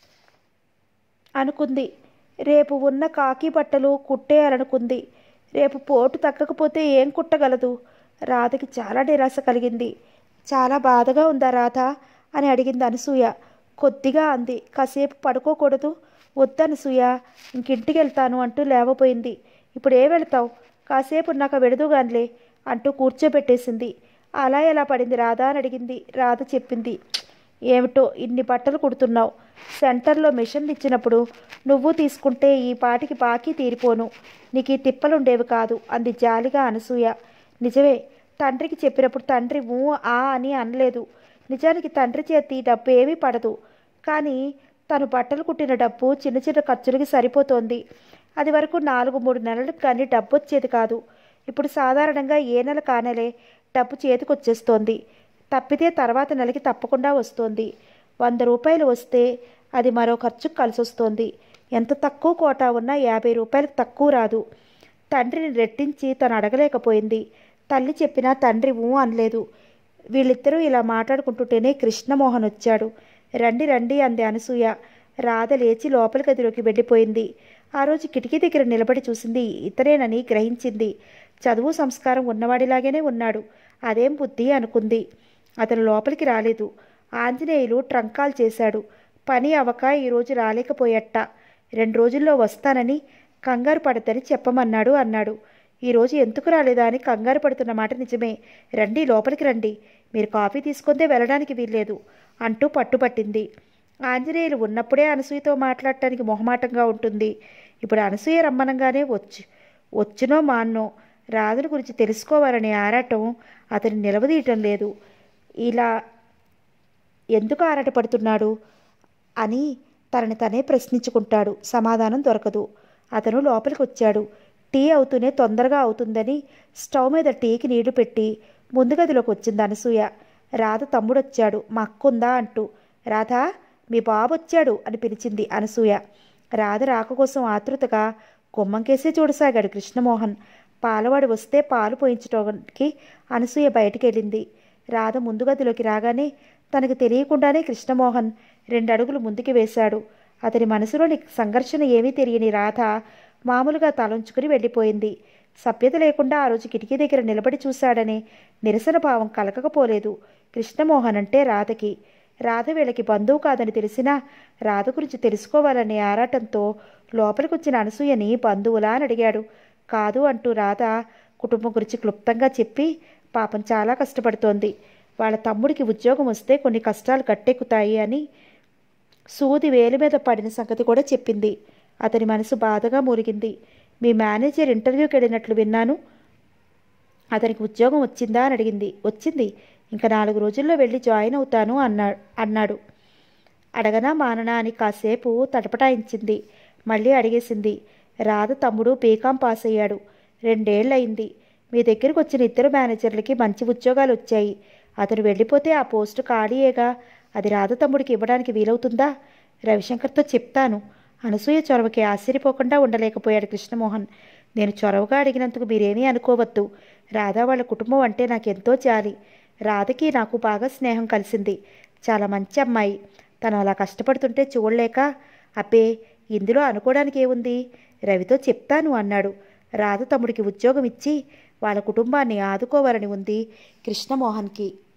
అనుకుంది రేపు ఉన్న కాకి బట్టలు కుట్టేయాలనుకుంది రేపు పోటు తగ్గకపోతే ఏం కుట్టగలదు రాధకి చాలా నిరాశ కలిగింది చాలా బాధగా ఉందా రాధ అని అడిగింది అనసూయ కొద్దిగా అంది కాసేపు పడుకోకూడదు వద్దనసూయ ఇంకింటికి వెళ్తాను అంటూ లేవపోయింది ఇప్పుడు ఏ వెళ్తావు కాసేపు నాకు వెడదుగానిలే అంటూ కూర్చోబెట్టేసింది అలా ఎలా పడింది రాధా అని అడిగింది రాధ చెప్పింది ఏమిటో ఇన్ని బట్టలు కుడుతున్నావు సెంటర్లో మిషన్లు ఇచ్చినప్పుడు నువ్వు తీసుకుంటే ఈ పాటికి బాకీ తీరిపోను నీకు ఈ తిప్పలుండేవి కాదు అంది జాలిగా అనసూయ నిజమే తండ్రికి చెప్పినప్పుడు తండ్రి ఊ ఆ అని అనలేదు నిజానికి తండ్రి చేతి డబ్బు ఏమీ పడదు కానీ తను బట్టలు కుట్టిన డబ్బు చిన్న చిన్న ఖర్చులకి సరిపోతోంది అది వరకు నాలుగు మూడు నెలలకు కానీ డబ్బు వచ్చేది కాదు ఇప్పుడు సాధారణంగా ఏ నెల కానలే డబ్బు చేతికి వచ్చేస్తోంది తప్పితే తర్వాత నెలకి తప్పకుండా వస్తోంది వంద రూపాయలు వస్తే అది మరో ఖర్చుకు కలిసి వస్తోంది ఎంత తక్కువ కోటా ఉన్నా యాభై రూపాయలకు తక్కువ రాదు తండ్రిని రెట్టించి తను అడగలేకపోయింది తల్లి చెప్పినా తండ్రి ఊ అనలేదు వీళ్ళిద్దరూ ఇలా మాట్లాడుకుంటుంటేనే కృష్ణమోహన్ వచ్చాడు రండి రండి అంది అనసూయ రాధ లేచి లోపలి గదిలోకి వెళ్ళిపోయింది ఆ రోజు కిటికీ దగ్గర నిలబడి చూసింది ఇతరేనని గ్రహించింది చదువు సంస్కారం ఉన్నవాడిలాగానే ఉన్నాడు అదేం బుద్ధి అనుకుంది అతను లోపలికి రాలేదు ఆంజనేయులు ట్రంకాల్ చేశాడు పని అవక ఈరోజు రాలేకపోయట రెండు రోజుల్లో వస్తానని కంగారు పడద్దని చెప్పమన్నాడు అన్నాడు ఈరోజు ఎందుకు రాలేదా అని కంగారు పడుతున్న మాట నిజమే రండి లోపలికి రండి మీరు కాఫీ తీసుకుందే వెళ్ళడానికి వీల్లేదు అంటూ పట్టుపట్టింది ఆంజనేయులు ఉన్నప్పుడే అనసూయతో మాట్లాడటానికి మొహమాటంగా ఉంటుంది ఇప్పుడు అనసూయ రమ్మనంగానే వచ్చు వచ్చునో మాన్నో రాధుని గురించి తెలుసుకోవాలనే ఆరాటం అతని నిలవదీయటం లేదు ఇలా ఎందుకు ఆరాటపడుతున్నాడు అని తనని తనే ప్రశ్నించుకుంటాడు సమాధానం దొరకదు అతను లోపలికి వచ్చాడు టీ అవుతూనే తొందరగా అవుతుందని స్టవ్ మీద టీకి నీళ్లు పెట్టి ముందు గదిలోకి వచ్చింది అనసూయ రాధ తమ్ముడొచ్చాడు మా అక్కుందా అంటూ రాధా మీ బాబు వచ్చాడు అని పిలిచింది అనసూయ రాధ రాక కోసం ఆతృతగా గుమ్మంకేసే చూడసాగాడు కృష్ణమోహన్ పాలవాడు వస్తే పాలు పోయించడానికి అనసూయ బయటికి వెళ్ళింది రాధ ముందు గదిలోకి రాగానే తనకు తెలియకుండానే కృష్ణమోహన్ రెండు అడుగులు ముందుకు వేశాడు అతని మనసులోని సంఘర్షణ ఏమీ తెలియని రాధ మామూలుగా తలంచుకుని వెళ్ళిపోయింది సభ్యత లేకుండా ఆ రోజు కిటికీ దగ్గర నిలబడి చూశాడనే నిరసన భావం కలగకపోలేదు కృష్ణమోహన్ అంటే రాధకి రాధ వీళ్ళకి బంధువు కాదని తెలిసినా రాధ గురించి తెలుసుకోవాలనే ఆరాటంతో లోపలికి వచ్చిన అనసూయని బంధువులా అని అడిగాడు కాదు అంటూ రాధ కుటుంబం గురించి క్లుప్తంగా చెప్పి పాపం చాలా కష్టపడుతోంది వాళ్ళ తమ్ముడికి ఉద్యోగం వస్తే కొన్ని కష్టాలు గట్టెక్కుతాయి అని సూది వేలు మీద పడిన సంగతి కూడా చెప్పింది అతని మనసు బాధగా మూలిగింది మీ మేనేజర్ ఇంటర్వ్యూకి వెళ్ళినట్లు విన్నాను అతనికి ఉద్యోగం వచ్చిందా అని అడిగింది వచ్చింది ఇంకా నాలుగు రోజుల్లో వెళ్ళి జాయిన్ అవుతాను అన్నా అన్నాడు అడగనా మాననా అని కాసేపు తటపటాయించింది మళ్ళీ అడిగేసింది రాధ తమ్ముడు బీకాం పాస్ అయ్యాడు రెండేళ్లయింది మీ దగ్గరికి వచ్చిన ఇద్దరు మేనేజర్లకి మంచి ఉద్యోగాలు వచ్చాయి అతను వెళ్ళిపోతే ఆ పోస్టు ఖాళీయేగా అది రాధ తమ్ముడికి ఇవ్వడానికి వీలవుతుందా రవిశంకర్తో చెప్తాను అనసూయ చొరవకి ఆశ్చర్యపోకుండా ఉండలేకపోయాడు కృష్ణమోహన్ నేను చొరవగా అడిగినందుకు మీరేమీ అనుకోవద్దు రాధా వాళ్ళ కుటుంబం అంటే నాకెంతో జాలి రాధకి నాకు బాగా స్నేహం కలిసింది చాలా మంచి అమ్మాయి తను అలా కష్టపడుతుంటే చూడలేక అబ్బే ఇందులో అనుకోవడానికి ఏముంది రవితో చెప్తాను అన్నాడు రాధ తమ్ముడికి ఉద్యోగం ఇచ్చి వాళ్ళ కుటుంబాన్ని ఆదుకోవాలని ఉంది కృష్ణమోహన్కి